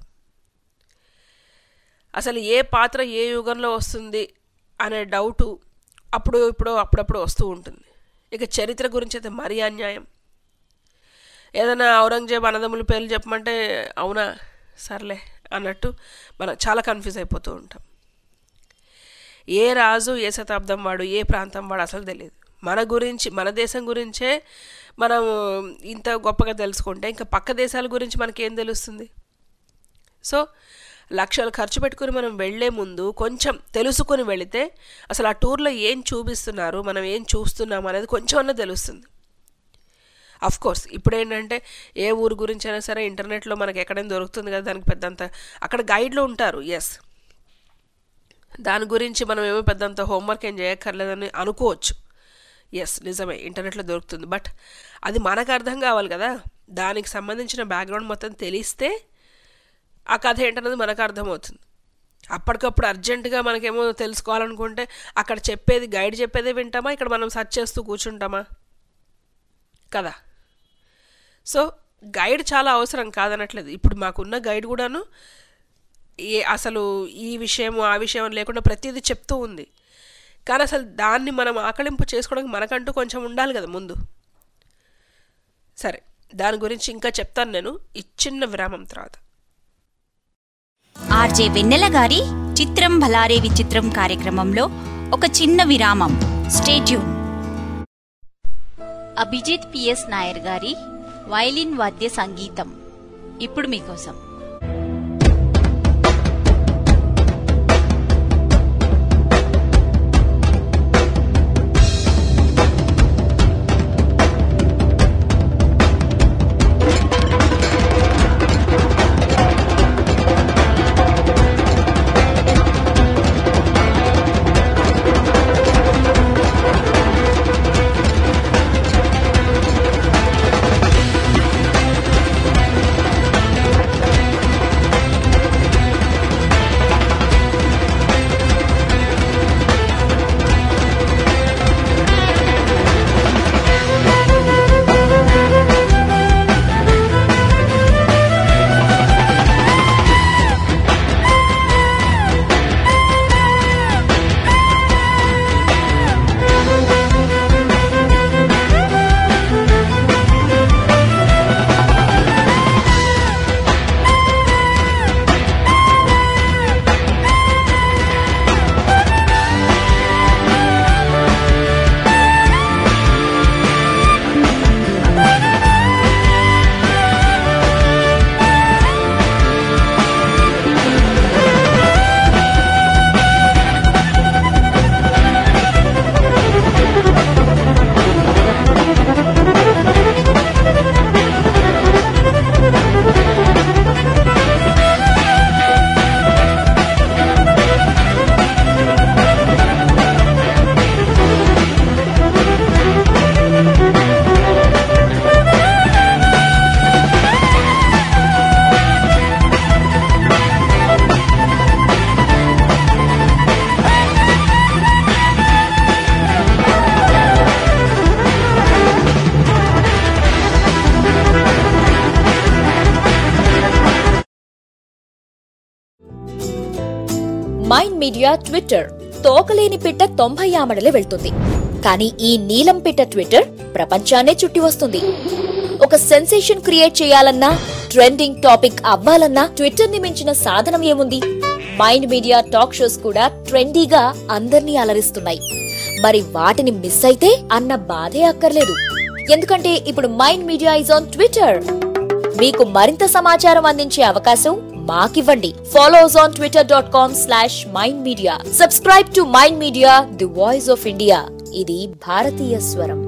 అసలు ఏ పాత్ర ఏ యుగంలో వస్తుంది అనే డౌటు అప్పుడు ఇప్పుడు అప్పుడప్పుడు వస్తూ ఉంటుంది ఇక చరిత్ర గురించి అయితే మరీ అన్యాయం ఏదైనా ఔరంగజేబ్ అన్నదమ్ముల పేర్లు చెప్పమంటే అవునా సర్లే అన్నట్టు మనం చాలా కన్ఫ్యూజ్ అయిపోతూ ఉంటాం ఏ రాజు ఏ శతాబ్దం వాడు ఏ ప్రాంతం వాడు అసలు తెలియదు మన గురించి మన దేశం గురించే మనం ఇంత గొప్పగా తెలుసుకుంటే ఇంకా పక్క దేశాల గురించి మనకేం తెలుస్తుంది సో లక్షలు ఖర్చు పెట్టుకుని మనం వెళ్ళే ముందు కొంచెం తెలుసుకొని వెళితే అసలు ఆ టూర్లో ఏం చూపిస్తున్నారు మనం ఏం చూస్తున్నాం అనేది కొంచెం అన్నా తెలుస్తుంది అఫ్ కోర్స్ ఇప్పుడు ఏంటంటే ఏ ఊరు గురించి అయినా సరే ఇంటర్నెట్లో మనకి ఎక్కడైనా దొరుకుతుంది కదా దానికి పెద్దంత అక్కడ గైడ్లు ఉంటారు ఎస్ దాని గురించి మనం ఏమో పెద్దంత హోంవర్క్ ఏం చేయక్కర్లేదని అనుకోవచ్చు ఎస్ నిజమే ఇంటర్నెట్లో దొరుకుతుంది బట్ అది మనకు అర్థం కావాలి కదా దానికి సంబంధించిన బ్యాక్గ్రౌండ్ మొత్తం తెలిస్తే ఆ కథ ఏంటన్నది మనకు అర్థమవుతుంది అప్పటికప్పుడు అర్జెంటుగా మనకేమో తెలుసుకోవాలనుకుంటే అక్కడ చెప్పేది గైడ్ చెప్పేదే వింటామా ఇక్కడ మనం సెర్చ్ చేస్తూ కూర్చుంటామా కదా సో గైడ్ చాలా అవసరం కాదనట్లేదు ఇప్పుడు మాకున్న గైడ్ కూడాను ఏ అసలు ఈ విషయం ఆ విషయం అని లేకుండా ప్రతిదీ చెప్తూ ఉంది కానీ అసలు దాన్ని మనం ఆకలింపు చేసుకోవడానికి మనకంటూ కొంచెం ఉండాలి కదా ముందు సరే దాని గురించి ఇంకా చెప్తాను నేను ఈ చిన్న విరామం తర్వాత ఆర్జే వెన్నెల గారి చిత్రం భలారే విచిత్రం కార్యక్రమంలో ఒక చిన్న విరామం స్టేట్యూన్ అభిజిత్ పిఎస్ నాయర్ గారి వైలిన్ వాద్య సంగీతం ఇప్పుడు మీకోసం ఆ మీడియా ట్విట్టర్ తోకలేని పిట్ట తొంభై ఆమడలే వెళ్తుంది కానీ ఈ నీలం పిట్ట ట్విట్టర్ ప్రపంచాన్నే చుట్టి వస్తుంది ఒక సెన్సేషన్ క్రియేట్ చేయాలన్నా ట్రెండింగ్ టాపిక్ అవ్వాలన్నా ట్విట్టర్ ని మించిన సాధనం ఏముంది మైండ్ మీడియా టాక్ షోస్ కూడా ట్రెండీగా అందర్నీ అలరిస్తున్నాయి మరి వాటిని మిస్ అయితే అన్న బాధే అక్కర్లేదు ఎందుకంటే ఇప్పుడు mind media is on Twitter మీకు మరింత సమాచారం అందించే అవకాశం మాకివ్వండి follow us on Twitter dot com slash mind media subscribe to mind media the voice of India ఇది భారతీయ స్వరం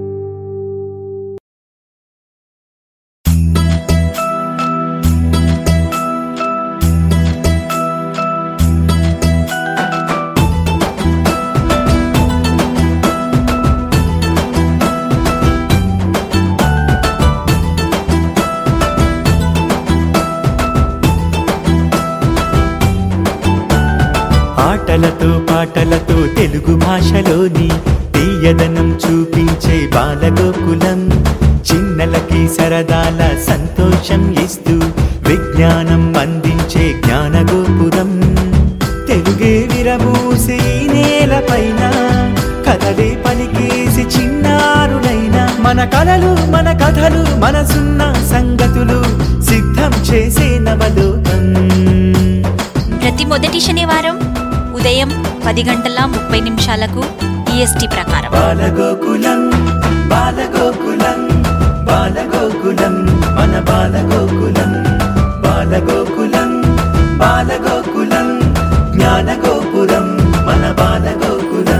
ఆటలతో పాటలతో తెలుగు భాషలోని తీయదనం చూపించే బాలగోకులం చిన్నలకి సరదాల సంతోషం ఇస్తూ విజ్ఞానం అందించే జ్ఞానగోపురం తెలుగే విరబూసే ఈ నేలపైన కథలే పలికేసి చిన్నారులైన మన కలలు మన కథలు మనసున్న సంగతులు సిద్ధం చేసే నవలోకం ప్రతి మొదటి శనివారం ఉదయం పది గంటల ముప్పై నిమిషాలకు ఈఎస్టీ ప్రకారం బాలగోకులం బాలగోకులం బాలగోకులం మన బాలగోకులం బాలగోకులం బాలగోకులం జ్ఞానగోపురం మన బాలగోకులం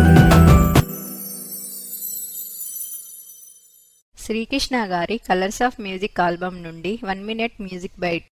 శ్రీకృష్ణ గారి కలర్స్ ఆఫ్ మ్యూజిక్ ఆల్బమ్ నుండి one minute music bite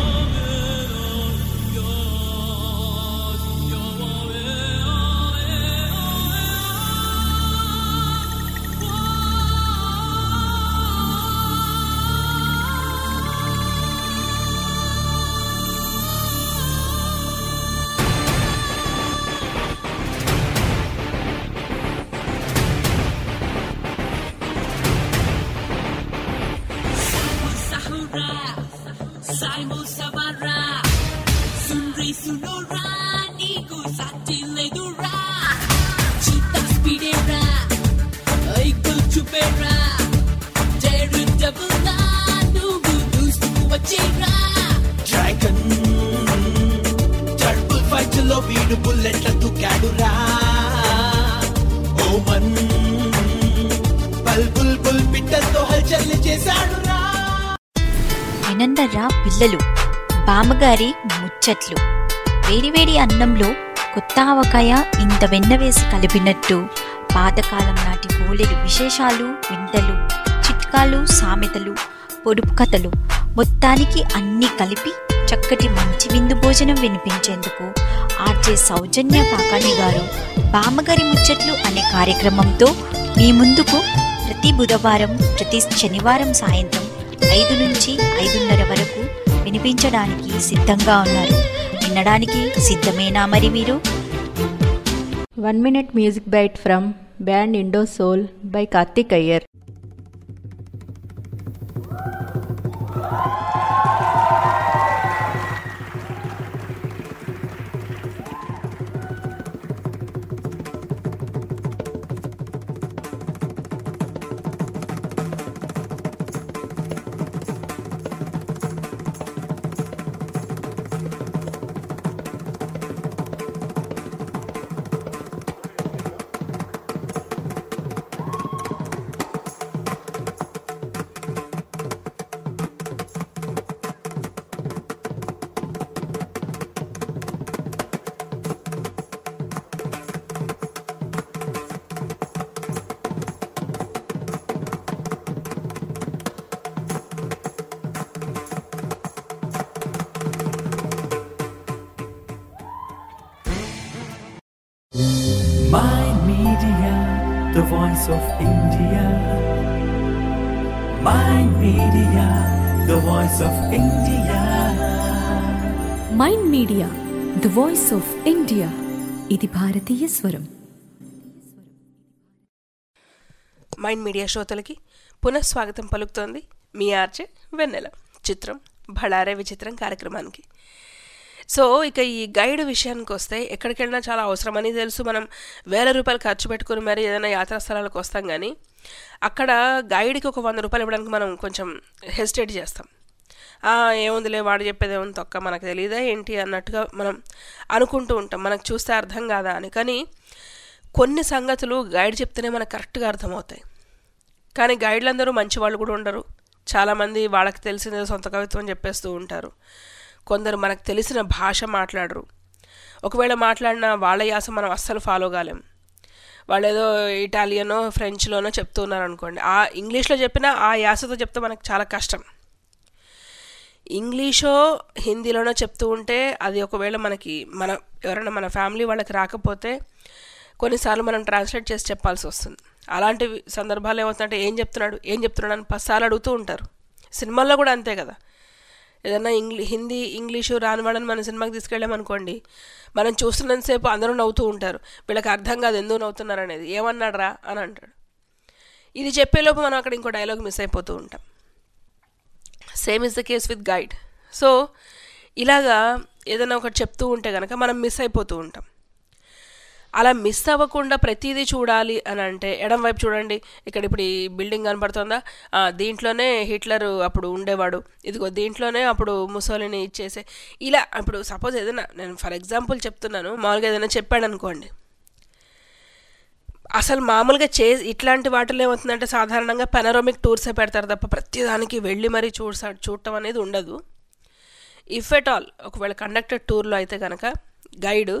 dragon టర్బుల్ ఫైట్ లో వీడు బుల్లెట్ల తుకాడురా ఓమన్ బల్ బుల్ బుల్ పిట్టలతో హల్చల్ చేశాడురా వినందర్రా పిల్లలు బామ్మగారి ముచ్చట్లు వేడివేడి అన్నంలో కొత్త ఆవకాయ ఇంత వెన్న వేసి కలిపినట్టు పాతకాలం నాటి బోలెడు విశేషాలు వింతలు చిట్కాలు సామెతలు పొడుపు కథలు మొత్తానికి అన్నీ కలిపి చక్కటి మంచి విందు భోజనం వినిపించేందుకు ఆర్జే సౌజన్య కాకాణి గారు బామ్మగారి ముచ్చట్లు అనే కార్యక్రమంతో మీ ముందుకు ప్రతి బుధవారం ప్రతి శనివారం సాయంత్రం ఐదు నుంచి ఐదున్నర వరకు వినిపించడానికి సిద్ధంగా ఉన్నారు వినడానికి సిద్ధమేనా మరి మీరు one minute music bite from band Indo Soul by Karthik Iyer My Media, the voice of India. My Media, the voice of India. Mind media the voice of India ఇది భారతీయ స్వరం మైండ్ మీడియా శ్రోతలకి పునఃస్వాగతం పలుకుతోంది మీ ఆర్జే వెన్నెల చిత్రం భళారే విచిత్రం కార్యక్రమానికి సో ఇక ఈ గైడ్ విషయానికి వస్తే ఎక్కడికి వెళ్ళినా చాలా అవసరమని తెలుసు మనం వేల రూపాయలు ఖర్చు పెట్టుకుని మరి ఏదైనా యాత్రా స్థలాలకు వస్తాం కానీ అక్కడ గైడ్కి ఒక వంద రూపాయలు ఇవ్వడానికి మనం కొంచెం హెసిటేట్ చేస్తాం "ఆ, ఏముందిలే వాడు చెప్పేది ఏముంది తొక్క మనకు తెలియదా ఏంటి అన్నట్టుగా మనం అనుకుంటూ ఉంటాం మనకు చూస్తే అర్థం కాదా అని కానీ కొన్ని సంగతులు గైడ్ చెప్తేనే మనకు కరెక్ట్గా అర్థమవుతాయి కానీ గైడ్లు అందరూ మంచి వాళ్ళు కూడా ఉండరు చాలామంది వాళ్ళకి తెలిసిన సొంత కవిత్వం చెప్పేస్తూ ఉంటారు కొందరు మనకు తెలిసిన భాష మాట్లాడరు ఒకవేళ మాట్లాడిన వాళ్ళ యాస మనం అస్సలు ఫాలో కాలేం వాళ్ళు ఏదో ఇటాలియనో ఫ్రెంచ్లోనో చెప్తున్నారు అనుకోండి ఆ ఇంగ్లీష్లో చెప్పినా ఆ యాసతో చెప్తే మనకు చాలా కష్టం ఇంగ్లీషో హిందీలోనో చెప్తూ ఉంటే అది ఒకవేళ మనకి మన ఎవరైనా మన ఫ్యామిలీ వాళ్ళకి రాకపోతే కొన్నిసార్లు మనం ట్రాన్స్లేట్ చేసి చెప్పాల్సి వస్తుంది అలాంటి సందర్భాలు ఏమవుతుందంటే ఏం చెప్తున్నాడు ఏం చెప్తున్నాడు అని పదిసార్లు అడుగుతూ ఉంటారు సినిమాల్లో కూడా అంతే కదా ఏదన్నా ఇంగ్లీ హిందీ ఇంగ్లీషు రాని వాళ్ళని మన సినిమాకి తీసుకెళ్ళామనుకోండి మనం చూస్తున్నంతసేపు అందరూ నవ్వుతూ ఉంటారు వీళ్ళకి అర్థం కాదు ఎందుకు నవ్వుతున్నారు అనేది ఏమన్నాడు రా అని అంటాడు ఇది చెప్పేలోపు మనం అక్కడ ఇంకో డైలాగ్ మిస్ అయిపోతూ ఉంటాం same is the case with guide so ఇలాగా ఏదైనా ఒకటి చెప్తూ ఉంటే కనుక మనం మిస్ అయిపోతూ ఉంటాం అలా మిస్ అవ్వకుండా ప్రతిదీ చూడాలి అని అంటే ఎడం వైపు చూడండి ఇక్కడ ఇప్పుడు ఈ బిల్డింగ్ కనపడుతుందా ఆ, దీంట్లోనే హిట్లర్ అప్పుడు ఉండేవాడు ఇదిగో దీంట్లోనే అప్పుడు ముసోలిని ఇచ్చేసే ఇలా ఇప్పుడు సపోజ్ ఏదైనా నేను ఫర్ ఎగ్జాంపుల్ చెప్తున్నాను మామూలుగా ఏదైనా చెప్పాడు అనుకోండి అసలు మామూలుగా చే ఇట్లాంటి వాటిలో ఏమవుతుందంటే సాధారణంగా పెనరోమిక్ టూర్సే పెడతారు తప్ప ప్రతిదానికి వెళ్ళి మరీ చూసా చూడటం అనేది ఉండదు ఇఫ్ ఎట్ ఆల్ ఒకవేళ కండక్టెడ్ టూర్లో అయితే కనుక గైడ్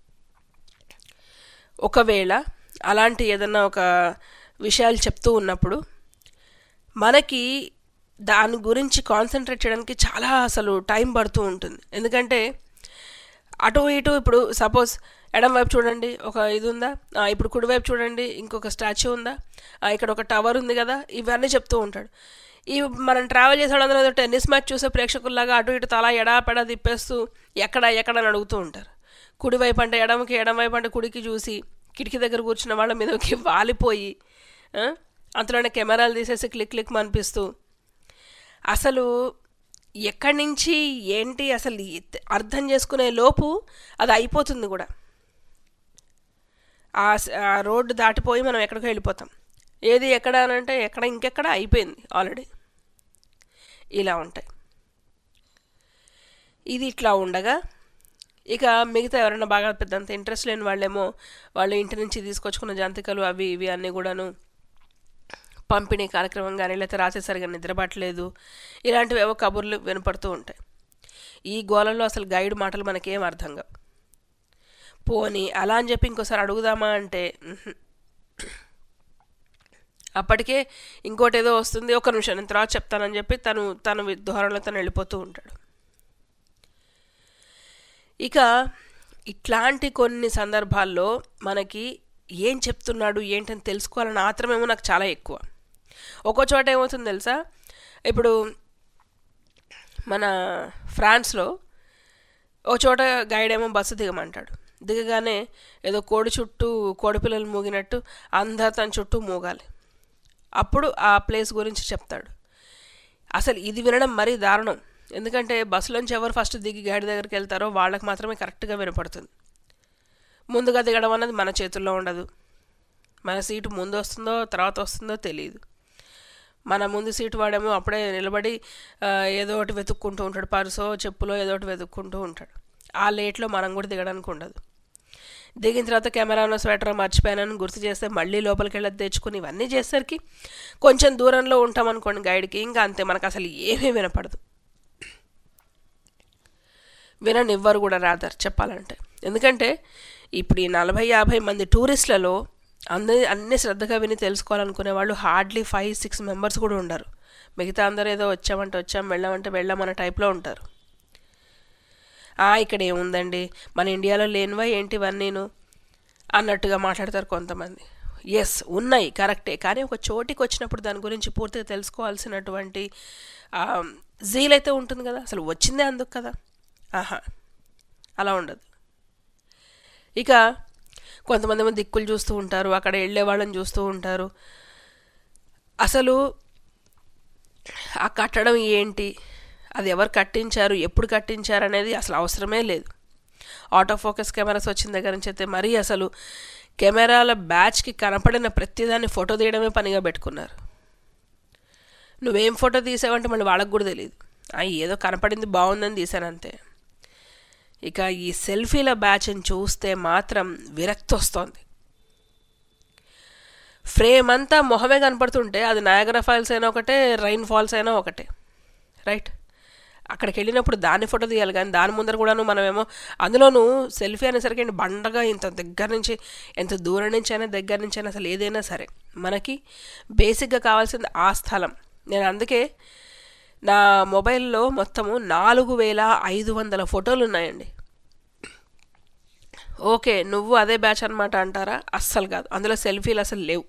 ఒకవేళ అలాంటి ఏదన్నా ఒక విషయాలు చెప్తూ ఉన్నప్పుడు మనకి దాని గురించి కాన్సన్ట్రేట్ చేయడానికి చాలా అసలు టైం పడుతూ ఉంటుంది ఎందుకంటే అటు ఇటు ఇప్పుడు సపోజ్ ఎడం వైపు చూడండి ఒక ఇది ఉందా ఆ, ఇప్పుడు కుడివైపు చూడండి ఇంకొక స్టాచ్యూ ఉందా ఆ, ఇక్కడ ఒక టవర్ ఉంది కదా ఇవన్నీ చెప్తూ ఉంటాడు ఈ మనం ట్రావెల్ చేసేవాళ్ళందరూ ఏదో టెన్నిస్ మ్యాచ్ చూసే ప్రేక్షకుల్లాగా అటు ఇటు తల ఎడా పెడా తిప్పేస్తూ ఎక్కడ ఎక్కడ అని అడుగుతూ ఉంటారు కుడివైపు అంటే ఎడమకి ఎడమ వైపు అంటే కుడికి చూసి కిటికీ దగ్గర కూర్చున్న వాళ్ళ మీదకి వాలిపోయి ఆ, అంతలోనే కెమెరాలు తీసేసి క్లిక్ క్లిక్ అనిపిస్తూ అసలు ఎక్కడి నుంచి ఏంటి అసలు ఎత్- అర్థం చేసుకునే లోపు అది అయిపోతుంది కూడా ఆ స- ఆ రోడ్డు దాటిపోయి మనం ఎక్కడికో వెళ్ళిపోతాం ఏది ఎక్కడ అని అంటే ఎక్కడ ఇంకెక్కడ అయిపోయింది ఆల్రెడీ ఇలా ఉంటాయి ఇది ఇట్లా ఉండగా ఇక మిగతా ఎవరైనా బాగా పెద్దంత ఇంట్రెస్ట్ లేని వాళ్ళేమో వాళ్ళ ఇంటి నుంచి తీసుకొచ్చుకున్న జంతికలు అవి ఇవి అన్నీ కూడాను పంపిణీ కార్యక్రమం కానీ లేకపోతే రాత్రి సరిగా నిద్రపట్టలేదు ఇలాంటివి ఏవో కబుర్లు వినపడుతూ ఉంటాయి ఈ గోలలో అసలు గైడ్ మాటలు మనకేం అర్థం కావు పోనీ అలా అని చెప్పి ఇంకోసారి అడుగుదామా అంటే ఉహుం. అప్పటికే ఇంకోటి ఏదో వస్తుంది ఒక నిమిషం నేను తర్వాత చెప్తానని చెప్పి తను తను ధోరణిలో తను వెళ్ళిపోతూ ఉంటాడు ఇక ఇట్లాంటి కొన్ని సందర్భాల్లో మనకి ఏం చెప్తున్నాడు ఏంటని తెలుసుకోవాలన్న ఆత్రమేమో నాకు చాలా ఎక్కువ ఒక్కో చోట ఏమవుతుంది తెలుసా ఇప్పుడు మన ఫ్రాన్స్లో ఓ చోట గైడ్ ఏమో బస్సు దిగమంటాడు దిగగానే ఏదో కోడి చుట్టూ కోడి పిల్లలు మూగినట్టు అందరు తన చుట్టూ మూగాలి అప్పుడు ఆ ప్లేస్ గురించి చెప్తాడు అసలు ఇది వినడం మరీ దారుణం ఎందుకంటే బస్సులోంచి ఎవరు ఫస్ట్ దిగి గైడ్ దగ్గరికి వెళ్తారో వాళ్ళకి మాత్రమే కరెక్ట్గా వినపడుతుంది ముందుగా దిగడం అన్నది మన చేతుల్లో ఉండదు మన సీటు ముందు వస్తుందో తర్వాత వస్తుందో తెలియదు మన ముందు సీటు వాడేమో అప్పుడే నిలబడి ఆ, ఏదో ఒకటి వెతుక్కుంటూ ఉంటాడు పర్సో చెప్పులో ఏదో ఒకటి వెతుక్కుంటూ ఉంటాడు ఆ లేట్లో మనం కూడా దిగడానికి ఉండదు దిగిన తర్వాత కెమెరాలో స్వెటర్ మర్చిపోయానని గుర్తు చేస్తే మళ్ళీ లోపలికి వెళ్ళి తెచ్చుకుని ఇవన్నీ చేసేసరికి కొంచెం దూరంలో ఉంటాం అనుకోండి గైడ్కి ఇంకా అంతే మనకు అసలు ఏమీ వినపడదు విననివ్వరు కూడా రాదర్ చెప్పాలంటే ఎందుకంటే ఇప్పుడు ఈ నలభై యాభై మంది టూరిస్టులలో అందరి అన్ని శ్రద్ధగా విని తెలుసుకోవాలనుకునే వాళ్ళు హార్డ్లీ ఫైవ్ సిక్స్ మెంబర్స్ కూడా ఉండరు మిగతా అందరూ ఏదో వచ్చామంటే వచ్చాం వెళ్ళామంటే వెళ్ళామన్న టైప్లో ఉంటారు "ఆ, ఇక్కడ ఏముందండి మన ఇండియాలో లేనివా ఏంటి ఇవన్నీను అన్నట్టుగా మాట్లాడతారు కొంతమంది ఎస్ ఉన్నాయి కరెక్టే కానీ ఒక చోటికి వచ్చినప్పుడు దాని గురించి పూర్తిగా తెలుసుకోవాల్సినటువంటి జీల్ అయితే ఉంటుంది కదా అసలు వచ్చిందే అందుకు కదా ఆహా అలా ఉండదు ఇక కొంతమంది ఏమో దిక్కులు చూస్తూ ఉంటారు అక్కడ వెళ్ళే వాళ్ళని చూస్తూ ఉంటారు అసలు ఆ కట్టడం ఏంటి అది ఎవరు కట్టించారు ఎప్పుడు కట్టించారు అనేది అసలు అవసరమే లేదు ఆటో ఫోకస్ కెమెరాస్ వచ్చిన దగ్గర నుంచి అయితే మరీ అసలు కెమెరాల బ్యాచ్కి కనపడిన ప్రతిదాన్ని ఫోటో తీయడమే పనిగా పెట్టుకున్నారు నువ్వేం ఫోటో తీసావంటే మళ్ళీ వాళ్ళకి కూడా తెలియదు ఆ, ఏదో కనపడింది బాగుందని తీశాను అంతే ఇక ఈ సెల్ఫీల బ్యాచ్ని చూస్తే మాత్రం విరక్తి వస్తోంది ఫ్రేమ్ అంతా మొహమే కనపడుతుంటే అది నయాగరా ఫాల్స్ అయినా ఒకటే రైన్ ఫాల్స్ అయినా ఒకటే రైట్ అక్కడికి వెళ్ళినప్పుడు దాన్ని ఫోటో తీయాలి కానీ దాని ముందర కూడాను మనమేమో అందులోనూ సెల్ఫీ అనేసరికి ఏంటి బండగా ఇంత దగ్గర నుంచి ఎంత దూరం నుంచి అయినా దగ్గర నుంచి అయినా అసలు ఏదైనా సరే మనకి బేసిక్గా కావాల్సింది ఆ స్థలం నేను అందుకే నా మొబైల్లో మొత్తము నాలుగు వేల ఐదు వందల ఫోటోలు ఉన్నాయండి ఓకే నువ్వు అదే బ్యాచ్ అనమాట అంటారా అస్సలు కాదు అందులో సెల్ఫీలు అసలు లేవు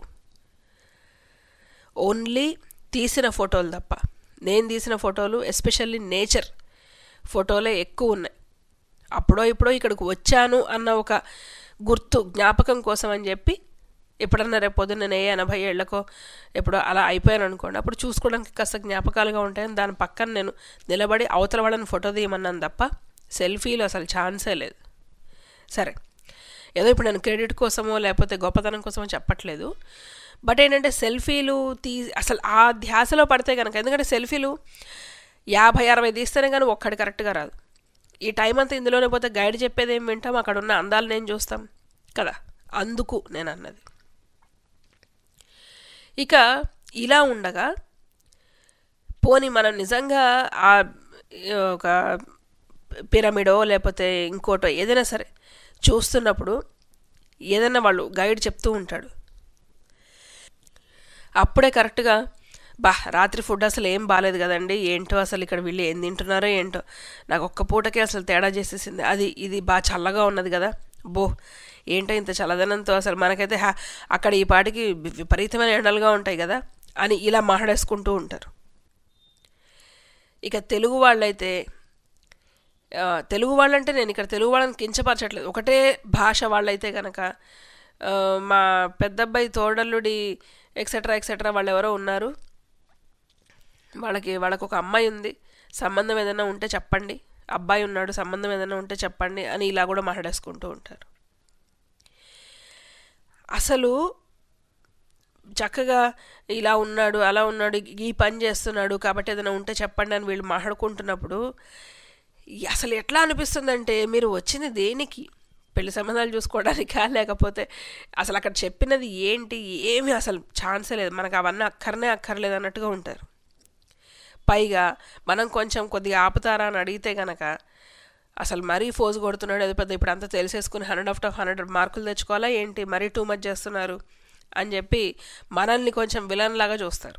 ఓన్లీ తీసిన ఫోటోలు తప్ప నేను తీసిన ఫోటోలు ఎస్పెషల్లీ నేచర్ ఫోటోలే ఎక్కువ ఉన్నాయి అప్పుడో ఇప్పుడో ఇక్కడికి వచ్చాను అన్న ఒక గుర్తు జ్ఞాపకం కోసం అని చెప్పి ఎప్పుడన్నా రేపు పొద్దున్న నేను ఏ ఎనభై ఏళ్ళకో ఎప్పుడో అలా అయిపోయాను అనుకోండి అప్పుడు చూసుకోవడానికి కాస్త జ్ఞాపకాలుగా ఉంటాయని దాని పక్కన నేను నిలబడి అవతల వాళ్ళని ఫోటో తీయమన్నాను తప్ప సెల్ఫీలు అసలు ఛాన్సే లేదు సరే ఏదో ఇప్పుడు నేను క్రెడిట్ కోసమో లేకపోతే గొప్పతనం కోసమో చెప్పట్లేదు బట్ ఏంటంటే సెల్ఫీలు తీ అసలు ఆ ధ్యాసలో పడితే కనుక ఎందుకంటే సెల్ఫీలు యాభై అరవై తీస్తేనే కానీ ఒక్కటి కరెక్ట్గా రాదు ఈ టైం అంతా ఇందులోనే పోతే గైడ్ చెప్పేది ఏం వింటాం అక్కడ ఉన్న అందాలు నేను చూస్తాం కదా అందుకు నేను అన్నది ఇక ఇలా ఉండగా పోని మనం నిజంగా ఆ ఒక పిరమిడో లేకపోతే ఇంకోటో ఏదైనా సరే చూస్తున్నప్పుడు ఏదైనా వాళ్ళు గైడ్ చెప్తూ ఉంటాడు అప్పుడే కరెక్ట్గా బా రాత్రి ఫుడ్ అసలు ఏం బాగాలేదు కదండి ఏంటో అసలు ఇక్కడ వీళ్ళు ఏం తింటున్నారో ఏంటో నాకు ఒక్క పూటకే అసలు తేడా చేసేసింది అది ఇది బాగా చల్లగా ఉన్నది కదా బో ఏంటో ఇంత చల్లదనంతో అసలు మనకైతే హ్యా అక్కడ ఈ పాటికి వి- విపరీతమైన ఎండలుగా ఉంటాయి కదా అని ఇలా మాట్లాడేసుకుంటూ ఉంటారు ఇక తెలుగు వాళ్ళైతే ఆ, తెలుగు వాళ్ళంటే నేను ఇక్కడ తెలుగు వాళ్ళని కించపరచట్లేదు ఒకటే భాష వాళ్ళైతే కనుక ఆ, మా పెద్దబ్బాయి తోడల్లుడి ఎక్సెట్రా ఎక్సెట్రా వాళ్ళు ఎవరో ఉన్నారు వాళ్ళకి వాళ్ళకు ఒక అమ్మాయి ఉంది సంబంధం ఏదైనా ఉంటే చెప్పండి అబ్బాయి ఉన్నాడు సంబంధం ఏదైనా ఉంటే చెప్పండి అని ఇలా కూడా మాట్లాడేసుకుంటూ ఉంటారు అసలు చక్కగా ఇలా ఉన్నాడు అలా ఉన్నాడు ఈ పని చేస్తున్నాడు కాబట్టి ఏదైనా ఉంటే చెప్పండి అని వీళ్ళు మాట్లాడుకుంటున్నప్పుడు ఈ- అసలు ఎట్లా అనిపిస్తుందంటే మీరు వచ్చింది దేనికి పెళ్లి సంబంధాలు చూసుకోవడానికా లేకపోతే అసలు అక్కడ చెప్పినది ఏంటి ఏమీ అసలు ఛాన్సే లేదు మనకు అవన్నీ అక్కరనే అక్కర్లేదు అన్నట్టుగా ఉంటారు పైగా మనం కొంచెం కొద్దిగా ఆపుతారా అని అడిగితే గనక అసలు మరీ ఫోజు కొడుతున్నాడు అది పెద్ద ఇప్పుడు అంతా తెలిసేసుకుని హండ్రెడ్ ఆఫ్ ఆఫ్ హండ్రెడ్ మార్కులు తెచ్చుకోవాలా ఏంటి మరీ టూ మచ్ చేస్తున్నారు అని చెప్పి మనల్ని కొంచెం విలన్ లాగా చూస్తారు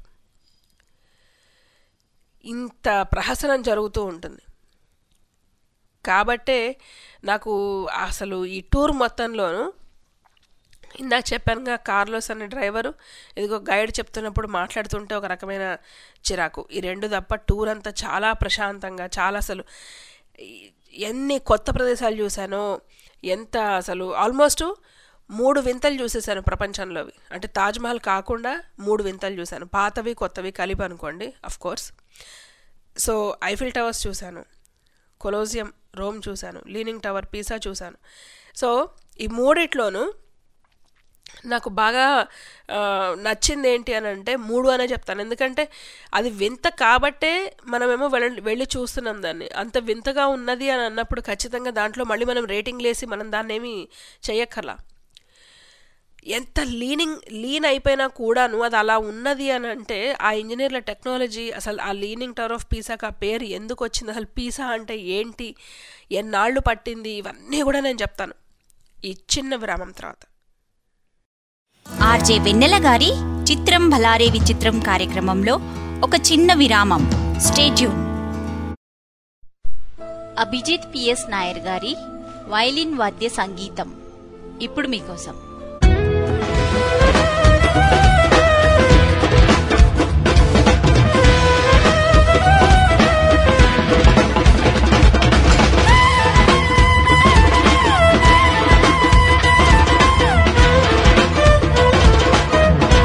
ఇంత ప్రహసనం జరుగుతూ ఉంటుంది కాబట్టే నాకు అసలు ఈ టూర్ మొత్తంలోనూ ఇందాక చెప్పానుగా కార్లోస్ అనే డ్రైవరు ఇదిగో గైడ్ చెప్తున్నప్పుడు మాట్లాడుతుంటే ఒక రకమైన చిరాకు ఈ రెండు తప్ప టూర్ అంతా చాలా ప్రశాంతంగా చాలా అసలు ఈ- ఎన్ని కొత్త ప్రదేశాలు చూశానో ఎంత అసలు ఆల్మోస్ట్ మూడు వింతలు చూసేసాను ప్రపంచంలోవి అంటే తాజ్మహల్ కాకుండా మూడు వింతలు చూశాను పాతవి కొత్తవి కలిపి అనుకోండి of course so Eiffel towers చూశాను కొలోజియం రోమ్ చూశాను లీనింగ్ టవర్ పీసా చూశాను సో ఈ మూడిట్లోనూ నాకు బాగా ఆ, నచ్చింది ఏంటి అని అంటే మూడు అనే చెప్తాను ఎందుకంటే అది వింత కాబట్టే మనమేమో వెళ్ళ వెళ్ళి చూస్తున్నాం దాన్ని అంత వింతగా ఉన్నది అని అన్నప్పుడు ఖచ్చితంగా దాంట్లో మళ్ళీ మనం రేటింగ్ లేసి మనం దాన్ని ఏమి చెయ్యక్కర్లా ఎంత లీనింగ్ లీన్ అయిపోయినా కూడాను అది అలా ఉన్నది అని అంటే ఆ ఇంజనీర్ల టెక్నాలజీ అసలు ఆ లీనింగ్ టవర్ ఆఫ్ పీసాకి ఆ పేరు ఎందుకు వచ్చింది అసలు పీసా అంటే ఏంటి ఎన్నాళ్ళు పట్టింది ఇవన్నీ కూడా నేను చెప్తాను ఈ చిన్న విరామం తర్వాత ఆర్జే వెన్నెల గారి చిత్రం భలారే విచిత్రం కార్యక్రమంలో ఒక చిన్న విరామం స్టేట్యూన్ అభిజిత్ పిఎస్ నాయర్ గారి వైలిన్ వాద్య సంగీతం ఇప్పుడు మీకోసం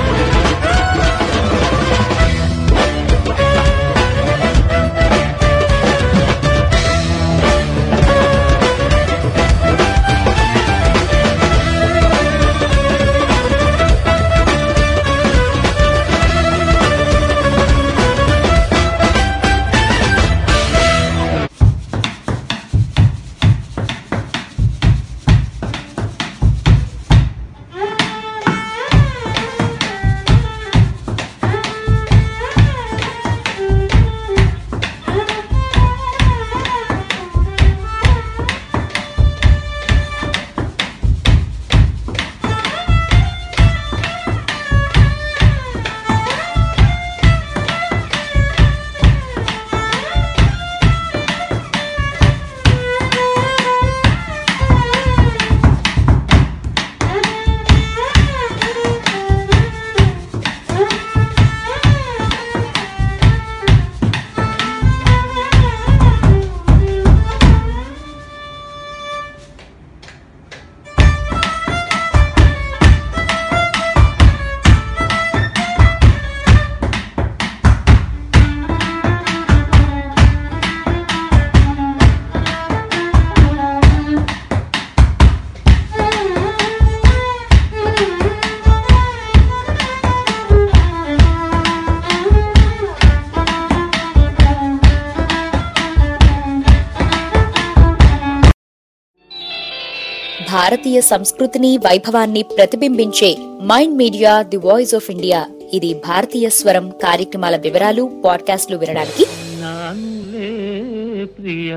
ఆ భారతీయ సంస్కృతిని వైభవాన్ని ప్రతిబింబించే mind media the voice of India ఇది భారతీయ స్వరం కార్యక్రమాల వివరాలు పాడ్కాస్ట్లు వినడానికి నానులే ప్రియ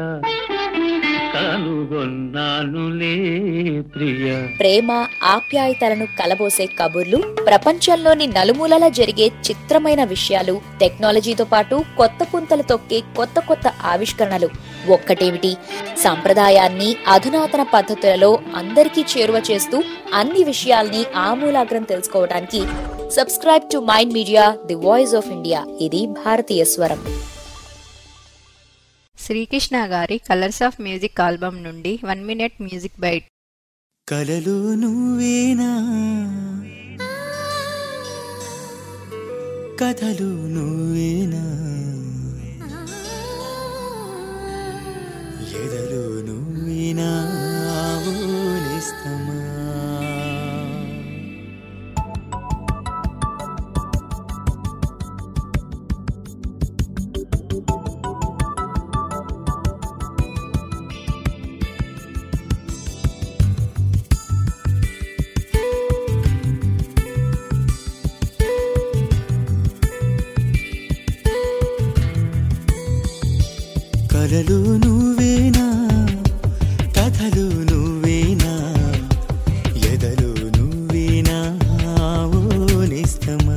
కనుగొన్నానులే ప్రియ ప్రేమ ఆప్యాయతలను కలబోసే కబుర్లు ప్రపంచంలోని నలుమూలలా జరిగే చిత్రమైన విషయాలు టెక్నాలజీతో పాటు కొత్త పుంతలు తొక్కే కొత్త కొత్త ఆవిష్కరణలు ఒక్కటేమిటి సంప్రదాయాన్ని అధునాతన పద్ధతులలో అందరికీ చేరువ చేస్తూ అన్ని విషయాల్ని ఆమూలాగ్రం తెలుసుకోవడానికి subscribe to mind media the voice of India ఇది భారతీయ స్వరం శ్రీకృష్ణ గారి కలర్స్ ఆఫ్ మ్యూజిక్ ఆల్బమ్ నుండి వన్ మినిట్ మ్యూజిక్ బైట్ కలలు నువ్వేనా కథలు నువ్వేనా ఎదలు నువ్వేనా ఆవులిస్తమా కలలు నువ్వేనా కథలు నువ్వేనా ఎదలు నువ్వేనా ఓనిస్తమా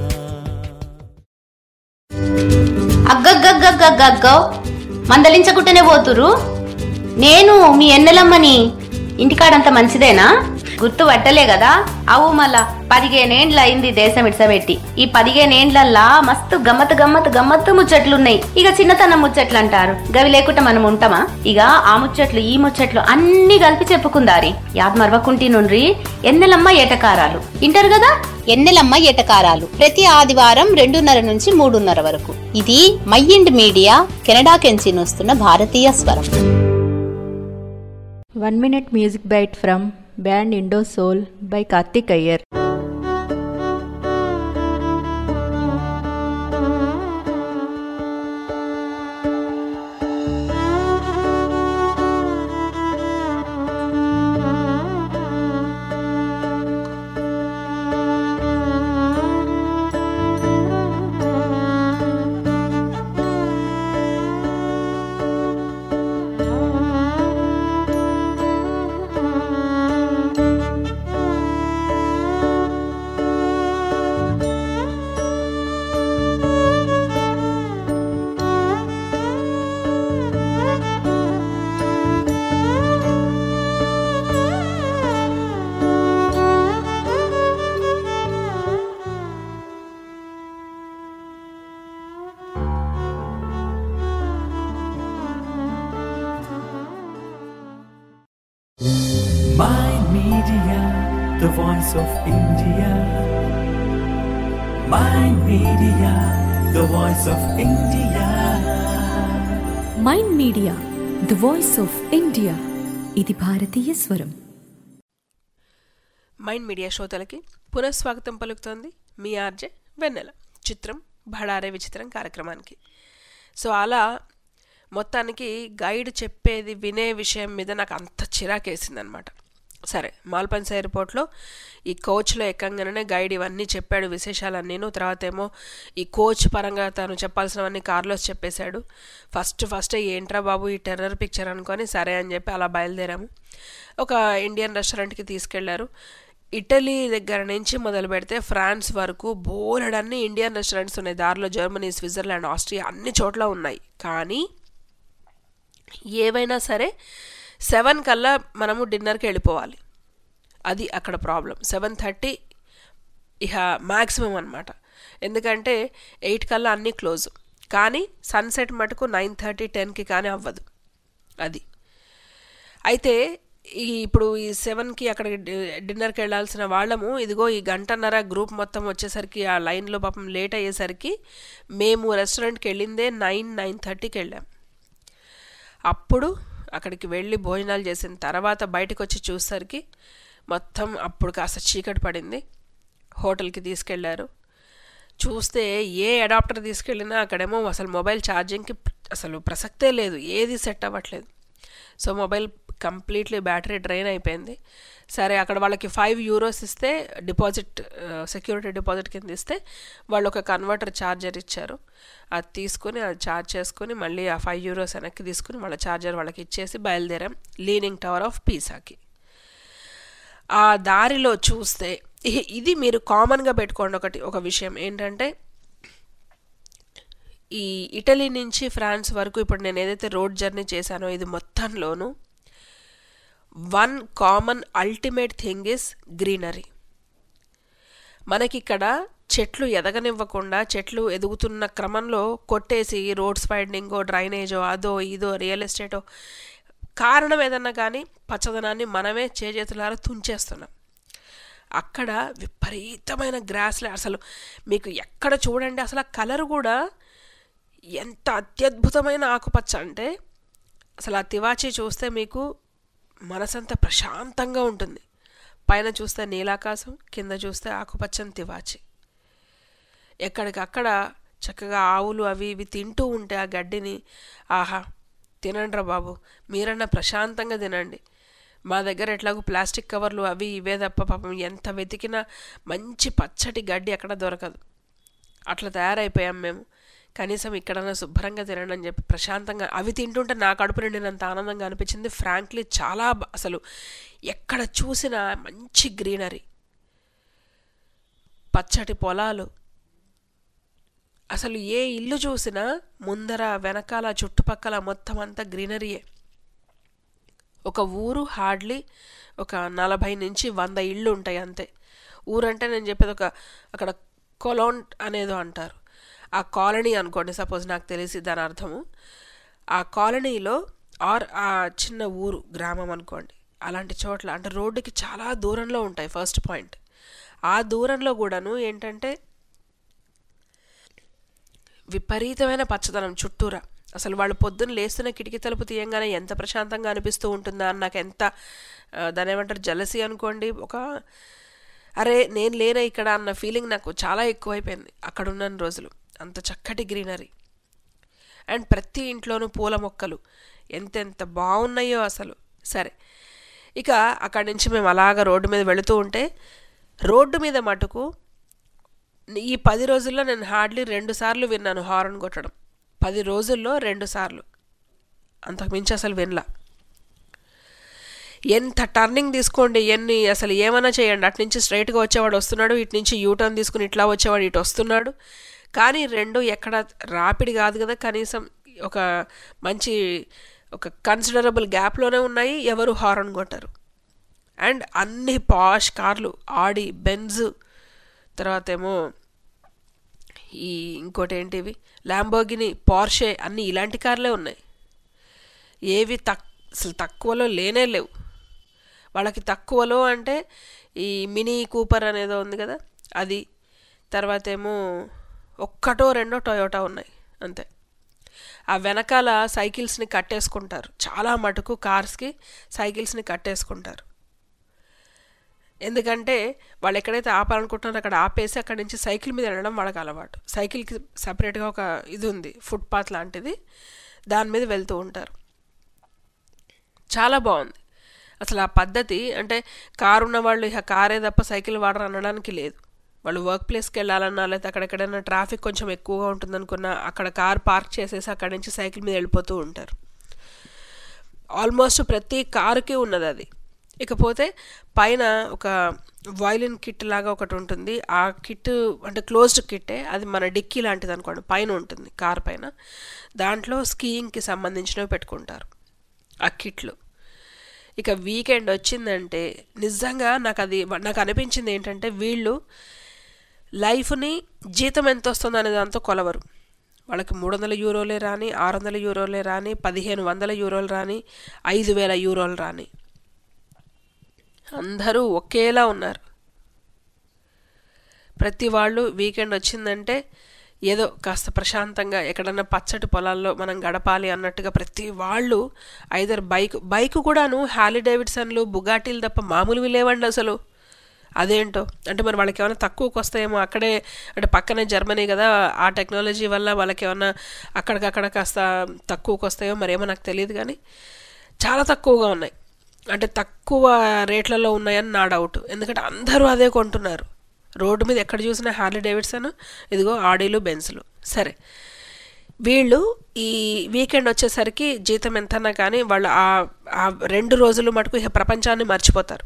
అగ్గగ్గగ్గగ్గగ్గో మందలించకుంటేనే పోతురు నేను మీ ఎన్నెలమ్మని ఇంటికాడంత మంచిదేనా గుర్తు పట్టలే కదా అవు మళ్ళా పదిహేనేండ్ల అయింది దేశం ఇడ్సబెట్టి ఈ పదిహేనేండ్లల్లా మస్తు గమ్మత్ గమ్మత్ గమ్మత్తు ముచ్చట్లున్నాయి ఇక చిన్నతనం ముచ్చట్లు అంటారు గవి లేకుండా మనం ఉంటామా ఇక ఆ ముచ్చట్లు ఈ ముచ్చట్లు అన్ని కలిపి చెప్పుకుందారి యాద్ మరవకుంటి నుండ్రి ఎన్నెలమ్మ ఏటకారాలు ఇంటారు కదా ఎన్నెలమ్మ ఏటకారాలు ప్రతి ఆదివారం రెండున్నర నుంచి మూడున్నర వరకు ఇది మైండ్ మీడియా కెనడా కెంచి వస్తున్న భారతీయ స్వరం one minute music bite from band Indo Soul by Karthik Iyer Mind Media, the voice of India. Mind Media, the voice of India. Mind media the voice of India ఇది భారతీయ స్వరం మైండ్ మీడియా శ్రోతలకి పునఃస్వాగతం పలుకుతోంది మీ ఆర్జే వెన్నెల చిత్రం భడారే విచిత్రం కార్యక్రమానికి సో అలా మొత్తానికి గైడ్ చెప్పేది వినే విషయం మీద నాకు అంత చిరాకేసిందనమాట సరే మాల్పన్స్ ఎయిర్పోర్ట్లో ఈ కోచ్లో ఎక్కంగానే గైడ్ ఇవన్నీ చెప్పాడు విశేషాలన్నీను తర్వాత ఏమో ఈ కోచ్ పరంగా తను చెప్పాల్సినవన్నీ కార్లోస్ చెప్పేశాడు ఫస్ట్ ఫస్ట్ ఏంట్రా బాబు ఈ టెర్రర్ పిక్చర్ అనుకొని సరే అని చెప్పి అలా బయలుదేరాము ఒక ఇండియన్ రెస్టారెంట్కి తీసుకెళ్లారు ఇటలీ దగ్గర నుంచి మొదలు పెడితే ఫ్రాన్స్ వరకు బోలెడన్ని ఇండియన్ రెస్టారెంట్స్ ఉన్నాయి దారిలో జర్మనీ స్విట్జర్లాండ్ ఆస్ట్రియా అన్ని చోట్ల ఉన్నాయి కానీ ఏవైనా సరే సెవెన్ కల్లా మనము డిన్నర్కి వెళ్ళిపోవాలి అది అక్కడ ప్రాబ్లం సెవెన్ థర్టీ ఇక మ్యాక్సిమం అనమాట ఎందుకంటే ఎయిట్ కల్లా అన్నీ క్లోజ్ కానీ సన్సెట్ మటుకు నైన్ థర్టీ టెన్కి కానీ అవ్వదు అది అయితే ఈ ఇప్పుడు ఈ సెవెన్కి అక్కడ డిన్నర్కి వెళ్ళాల్సిన వాళ్ళము ఇదిగో ఈ గంటన్నర గ్రూప్ మొత్తం వచ్చేసరికి ఆ లైన్లో పాపం లేట్ అయ్యేసరికి మేము రెస్టారెంట్కి వెళ్ళిందే నైన్ నైన్ థర్టీకి వెళ్ళాం అప్పుడు అక్కడికి వెళ్ళి భోజనాలు చేసిన తర్వాత బయటకు వచ్చి చూసేసరికి మొత్తం అప్పుడు కాస్త చీకటి పడింది హోటల్కి తీసుకెళ్లారు చూస్తే ఏ అడాప్టర్ తీసుకెళ్ళినా అక్కడేమో అసలు మొబైల్ ఛార్జింగ్కి అసలు ప్రసక్తే లేదు ఏది సెట్ అవ్వట్లేదు so mobile completely battery drain అయిపోయింది సరే అక్కడ వాళ్ళకి ఫైవ్ యూరోస్ ఇస్తే డిపాజిట్ సెక్యూరిటీ డిపాజిట్ కింద ఇస్తే వాళ్ళు ఒక కన్వర్టర్ ఛార్జర్ ఇచ్చారు అది తీసుకుని అది ఛార్జ్ చేసుకుని మళ్ళీ ఆ ఫైవ్ యూరోస్ వెనక్కి తీసుకుని వాళ్ళ ఛార్జర్ వాళ్ళకి ఇచ్చేసి బయలుదేరాం లీనింగ్ టవర్ ఆఫ్ పీసాకి ఆ దారిలో చూస్తే ఇ- ఇది మీరు కామన్గా పెట్టుకోండి ఒకటి ఒక విషయం ఏంటంటే ఈ ఇటలీ నుంచి ఫ్రాన్స్ వరకు ఇప్పుడు నేను ఏదైతే రోడ్ జర్నీ చేశానో ఇది మొత్తంలోనూ one common ultimate thing is greenery మనకిక్కడ చెట్లు ఎదగనివ్వకుండా చెట్లు ఎదుగుతున్న క్రమంలో కొట్టేసి రోడ్స్ వైడనింగో డ్రైనేజో అదో ఇదో రియల్ ఎస్టేటో కారణం ఏదన్నా కానీ పచ్చదనాన్ని మనమే చేజేతులారా తుంచేస్తున్నాం అక్కడ విపరీతమైన గ్రాస్లే అసలు మీకు ఎక్కడ చూడండి అసలు ఆ కలర్ కూడా ఎంత అత్యద్భుతమైన ఆకుపచ్చ అంటే అసలు ఆ తివాచి చూస్తే మీకు మనసంతా ప్రశాంతంగా ఉంటుంది పైన చూస్తే నీలాకాశం కింద చూస్తే ఆకుపచ్చని తివాచి ఎక్కడికక్కడ చక్కగా ఆవులు అవి ఇవి తింటూ ఉంటే ఆ గడ్డిని ఆహా తినండ్రా బాబు మీరన్నా ప్రశాంతంగా తినండి మా దగ్గర ఎట్లాగో ప్లాస్టిక్ కవర్లు అవి ఇవే తప్ప పాపం ఎంత వెతికినా మంచి పచ్చటి గడ్డి ఎక్కడ దొరకదు అట్లా తయారైపోయాం మేము కనీసం ఇక్కడన్నా శుభ్రంగా తినండి అని చెప్పి ప్రశాంతంగా అవి తింటుంటే నా కడుపు నిండినంత ఆనందంగా అనిపించింది ఫ్రాంక్లీ చాలా బ- అసలు ఎక్కడ చూసినా మంచి గ్రీనరీ పచ్చటి పొలాలు అసలు ఏ ఇల్లు చూసినా ముందర వెనకాల చుట్టుపక్కల మొత్తం అంతా గ్రీనరీయే ఒక ఊరు హార్డ్లీ ఒక నలభై నుంచి వంద ఇళ్ళు ఉంటాయి అంతే ఊరంటే నేను చెప్పేది ఒక అక్కడ కొలోన్ అనేదో అంటారు ఆ కాలనీ అనుకోండి సపోజ్ నాకు తెలిసి దాని అర్థము ఆ కాలనీలో ఆర్ ఆ చిన్న ఊరు గ్రామం అనుకోండి అలాంటి చోట్ల అంటే రోడ్డుకి చాలా దూరంలో ఉంటాయి ఫస్ట్ పాయింట్ ఆ దూరంలో కూడాను ఏంటంటే విపరీతమైన పచ్చదనం చుట్టూరా అసలు వాళ్ళు పొద్దున్న లేస్తున్న కిటికీ తలుపు తీయంగానే ఎంత ప్రశాంతంగా అనిపిస్తూ ఉంటుందా అని నాకు ఎంత ఆ, దాని ఏమంటారు జలసి అనుకోండి ఒక అరే నేను లేనే ఇక్కడ అన్న ఫీలింగ్ నాకు చాలా ఎక్కువైపోయింది అక్కడ ఉన్న రోజులు అంత చక్కటి గ్రీనరీ అండ్ ప్రతి ఇంట్లోనూ పూల మొక్కలు ఎంతెంత బాగున్నాయో అసలు సరే ఇక అక్కడి నుంచి మేము అలాగ రోడ్డు మీద వెళుతూ ఉంటే రోడ్డు మీద మటుకు ఈ పది రోజుల్లో నేను హార్డ్లీ రెండు సార్లు విన్నాను హార్న్ కొట్టడం పది రోజుల్లో రెండు సార్లు అంతకు మించి అసలు వినలా ఎంత టర్నింగ్ తీసుకోండి ఎన్ని అసలు ఏమైనా చేయండి అటు నుంచి స్ట్రైట్గా వచ్చేవాడు వస్తున్నాడు ఇటు నుంచి యూటర్న్ తీసుకుని ఇట్లా వచ్చేవాడు ఇటు వస్తున్నాడు కానీ రెండు ఎక్కడ రాపిడి కాదు కదా కనీసం ఒక మంచి ఒక కన్సిడరబుల్ గ్యాప్లోనే ఉన్నాయి ఎవరు హారన్ కొట్టరు అండ్ అన్ని పాష్ కార్లు ఆడి బెంజ్ తర్వాత ఏమో ఈ ఇంకోటి ఏంటివి ల్యాంబోగిని పార్షే అన్ని ఇలాంటి కార్లే ఉన్నాయి ఏవి తక్ అసలు తక్కువలో లేనే లేవు వాళ్ళకి తక్కువలో అంటే ఈ మినీ కూపర్ అనేదో ఉంది కదా అది తర్వాత ఏమో ఒక్కటో రెండో టొయోటా ఉన్నాయి అంతే ఆ వెనకాల సైకిల్స్ని కట్టేసుకుంటారు చాలా మటుకు కార్స్కి సైకిల్స్ని కట్టేసుకుంటారు ఎందుకంటే వాళ్ళు ఎక్కడైతే ఆపాలనుకుంటున్నారో అక్కడ ఆపేసి అక్కడి నుంచి సైకిల్ మీద వెళ్ళడం వాళ్ళకి అలవాటు సైకిల్కి సపరేట్గా ఒక ఇది ఉంది ఫుట్పాత్ లాంటిది దాని మీద వెళ్తూ ఉంటారు చాలా బాగుంది అసలు ఆ పద్ధతి అంటే కారు ఉన్న వాళ్ళు ఇక కారే తప్ప సైకిల్ వాడరు అనడానికి లేదు వాళ్ళు వర్క్ ప్లేస్కి వెళ్ళాలన్నా లేకపోతే అక్కడెక్కడైనా ట్రాఫిక్ కొంచెం ఎక్కువగా ఉంటుందనుకున్నా అక్కడ కార్ పార్క్ చేసేసి అక్కడి నుంచి సైకిల్ మీద వెళ్ళిపోతూ ఉంటారు ఆల్మోస్ట్ ప్రతి కారుకి ఉన్నది అది ఇకపోతే పైన ఒక వాయిలిన్ కిట్ లాగా ఒకటి ఉంటుంది ఆ కిట్ అంటే క్లోజ్డ్ కిట్టే అది మన డిక్కీ లాంటిది అనుకోండి పైన ఉంటుంది కార్ పైన దాంట్లో స్కీయింగ్కి సంబంధించినవి పెట్టుకుంటారు ఆ కిట్లు ఇక వీకెండ్ వచ్చిందంటే నిజంగా నాకు అది నాకు అనిపించింది ఏంటంటే వీళ్ళు లైఫ్ని జీతం ఎంత వస్తుంది అనే దాంతో కొలవరు వాళ్ళకి మూడు వందల యూరోలే రాని ఆరు వందల యూరోలే రాని పదిహేను వందల యూరోలు రాని ఐదు వేల యూరోలు రాని అందరూ ఒకేలా ఉన్నారు ప్రతి వాళ్ళు వీకెండ్ వచ్చిందంటే ఏదో కాస్త ప్రశాంతంగా ఎక్కడన్నా పచ్చటి పొలాల్లో మనం గడపాలి అన్నట్టుగా ప్రతి వాళ్ళు ఐదర్ బైక్ బైక్ కూడాను హ్యాలీ డేవిడ్సన్లు బుగాటీలు తప్ప మామూలువి లేవండి అసలు అదేంటో అంటే మరి వాళ్ళకి ఏమైనా తక్కువకి వస్తాయేమో అక్కడే అంటే పక్కనే జర్మనీ కదా ఆ టెక్నాలజీ వల్ల వాళ్ళకి ఏమైనా అక్కడికక్కడ కాస్త తక్కువకి వస్తాయో మరేమో నాకు తెలియదు కానీ చాలా తక్కువగా ఉన్నాయి అంటే తక్కువ రేట్లలో ఉన్నాయని నా డౌట్ ఎందుకంటే అందరూ అదే కొంటున్నారు రోడ్డు మీద ఎక్కడ చూసినా హార్లీ డేవిడ్సన్ ఇదిగో ఆడీలు బెన్స్లు సరే వీళ్ళు ఈ వీకెండ్ వచ్చేసరికి జీతం ఎంతన్నా కానీ వాళ్ళు ఆ ఆ రెండు రోజులు మటుకు ఇక ప్రపంచాన్ని మర్చిపోతారు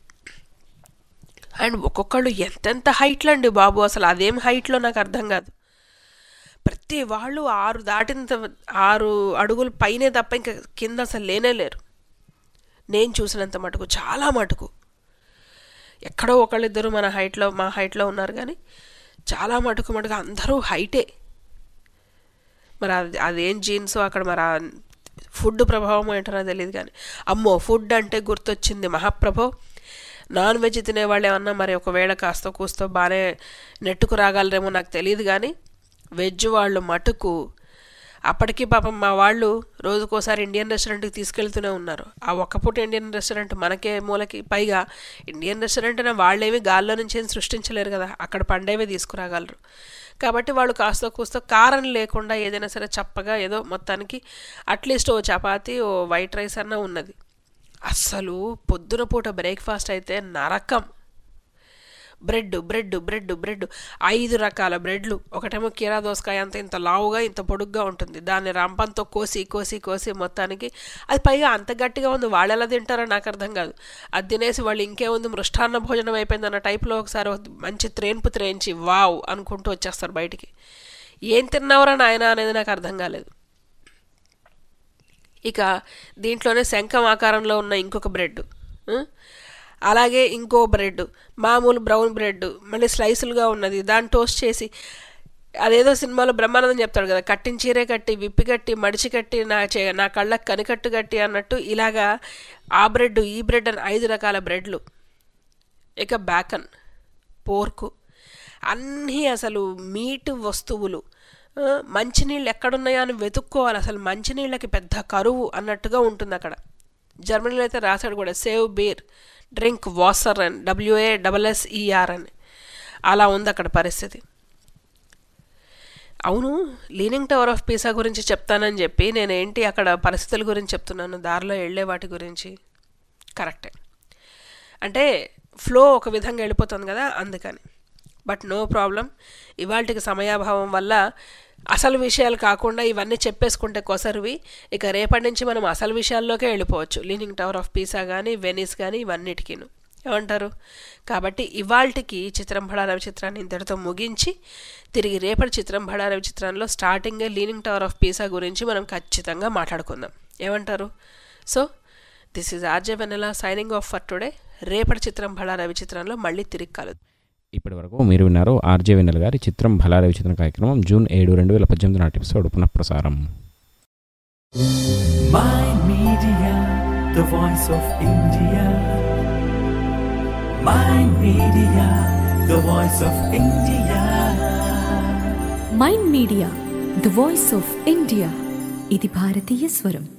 అండ్ ఒక్కొక్కళ్ళు ఎంతెంత హైట్లు అండి బాబు అసలు అదేం హైట్లో నాకు అర్థం కాదు ప్రతి వాళ్ళు ఆరు దాటిన ఆరు అడుగులు పైనే తప్ప ఇంకా కింద అసలు లేనే లేరు నేను చూసినంత మటుకు చాలా మటుకు ఎక్కడో ఒకళ్ళిద్దరు మన హైట్లో మా హైట్లో ఉన్నారు కానీ చాలా మటుకు మటుకు అందరూ హైటే మరి అది అదేం జీన్స్ అక్కడ మరి ఆ ఫుడ్ ప్రభావం ఏంటో తెలియదు కానీ అమ్మో ఫుడ్ అంటే గుర్తొచ్చింది మహాప్రభో నాన్ వెజ్ తినేవాళ్ళు ఏమన్నా మరి ఒకవేళ కాస్త కూస్తో బాగానే నెట్టుకు రాగలరేమో నాకు తెలియదు కానీ వెజ్ వాళ్ళు మటుకు అప్పటికి పాపం మా వాళ్ళు రోజుకోసారి ఇండియన్ రెస్టారెంట్కి తీసుకెళ్తూనే ఉన్నారు ఆ ఒక్క పూట ఇండియన్ రెస్టారెంట్ మనకే మూలకి పైగా ఇండియన్ రెస్టారెంట్ అయినా వాళ్ళేమి గాల్లో నుంచి ఏం సృష్టించలేరు కదా అక్కడ పండేవే తీసుకురాగలరు కాబట్టి వాళ్ళు కాస్త కూస్తో కారం లేకుండా ఏదైనా సరే చప్పగా ఏదో మొత్తానికి అట్లీస్ట్ ఓ చపాతి ఓ వైట్ రైస్ అన్న ఉన్నది అస్సలు పొద్దున పూట బ్రేక్ఫాస్ట్ అయితే నరకం బ్రెడ్ బ్రెడ్ బ్రెడ్ బ్రెడ్ ఐదు రకాల బ్రెడ్లు ఒకటేమో కీరా దోసకాయ అంత ఇంత లావుగా ఇంత పొడుగ్గా ఉంటుంది దాన్ని రంపంతో కోసి కోసి కోసి మొత్తానికి అది పైగా అంత గట్టిగా ఉంది వాళ్ళు ఎలా తింటారో నాకు అర్థం కాదు అది తినేసి వాళ్ళు ఇంకేముంది మృష్టాన్న భోజనం అయిపోయింది అన్న టైప్లో ఒకసారి ఒక మంచి త్రేన్పు త్రేయించి వావ్ అనుకుంటూ వచ్చేస్తారు బయటికి ఏం తిన్నావరా నాయన అనేది నాకు అర్థం కాలేదు ఇక దీంట్లోనే శంఖం ఆకారంలో ఉన్న ఇంకొక బ్రెడ్ అలాగే ఇంకో బ్రెడ్ మామూలు బ్రౌన్ బ్రెడ్ మళ్ళీ స్లైసులుగా ఉన్నది దాన్ని టోస్ట్ చేసి అదేదో సినిమాలో బ్రహ్మానందం చెప్తాడు కదా కట్టిన చీరే కట్టి విప్పి కట్టి మడిచి కట్టి నా చే నా కళ్ళకి కనికట్టు కట్టి అన్నట్టు ఇలాగా ఆ బ్రెడ్ ఈ బ్రెడ్ అని ఐదు రకాల బ్రెడ్లు ఇక బ్యాకన్ పోర్కు అన్నీ అసలు మీట్ వస్తువులు ఆ, మంచినీళ్ళు ఎక్కడున్నాయో అని వెతుక్కోవాలి అసలు మంచినీళ్ళకి పెద్ద కరువు అన్నట్టుగా ఉంటుంది అక్కడ జర్మనీలో అయితే రాశాడు కూడా సేవ్ బీర్ డ్రింక్ వాసర్ అని డబ్ల్యూఏ డబల్ఎస్ఈఆర్ అని అలా ఉంది అక్కడ పరిస్థితి అవును లీనింగ్ టవర్ ఆఫ్ పీసా గురించి చెప్తానని చెప్పి నేనేంటి అక్కడ పరిస్థితుల గురించి చెప్తున్నాను దారిలో వెళ్ళే వాటి గురించి కరెక్టే అంటే ఫ్లో ఒక విధంగా వెళ్ళిపోతుంది కదా అందుకని బట్ నో ప్రాబ్లం ఇవాళకి సమయాభావం వల్ల అసలు విషయాలు కాకుండా ఇవన్నీ చెప్పేసుకుంటే కొసరువి ఇక రేపటి నుంచి మనం అసలు విషయాల్లోకే వెళ్ళిపోవచ్చు లీనింగ్ టవర్ ఆఫ్ పీసా కానీ వెనిస్ కానీ ఇవన్నిటికీను ఏమంటారు కాబట్టి ఇవాల్టికి చిత్రం బడా రవి చిత్రాన్ని ఇంతటితో ముగించి తిరిగి రేపటి చిత్రం బడా రవి చిత్రంలో స్టార్టింగే లీనింగ్ టవర్ ఆఫ్ పీసా గురించి మనం ఖచ్చితంగా మాట్లాడుకుందాం ఏమంటారు so this is RJ Vennela signing off for today రేపటి చిత్రం బడా రవి చిత్రంలో మళ్ళీ తిరిగి కలుద్దాం ఇప్పటి వరకు మీరు విన్నారు ఆర్జే వెన్నెల గారి చిత్రం భలారవి చిత్రం కార్యక్రమం జూన్ ఏడు రెండు వేల పద్దెనిమిది నాటి ఎపిసోడ్ పునఃప్రసారం Mind Media, the voice of India. Mind Media, the voice of India. Mind media the voice of India ఇది భారతీయ స్వరం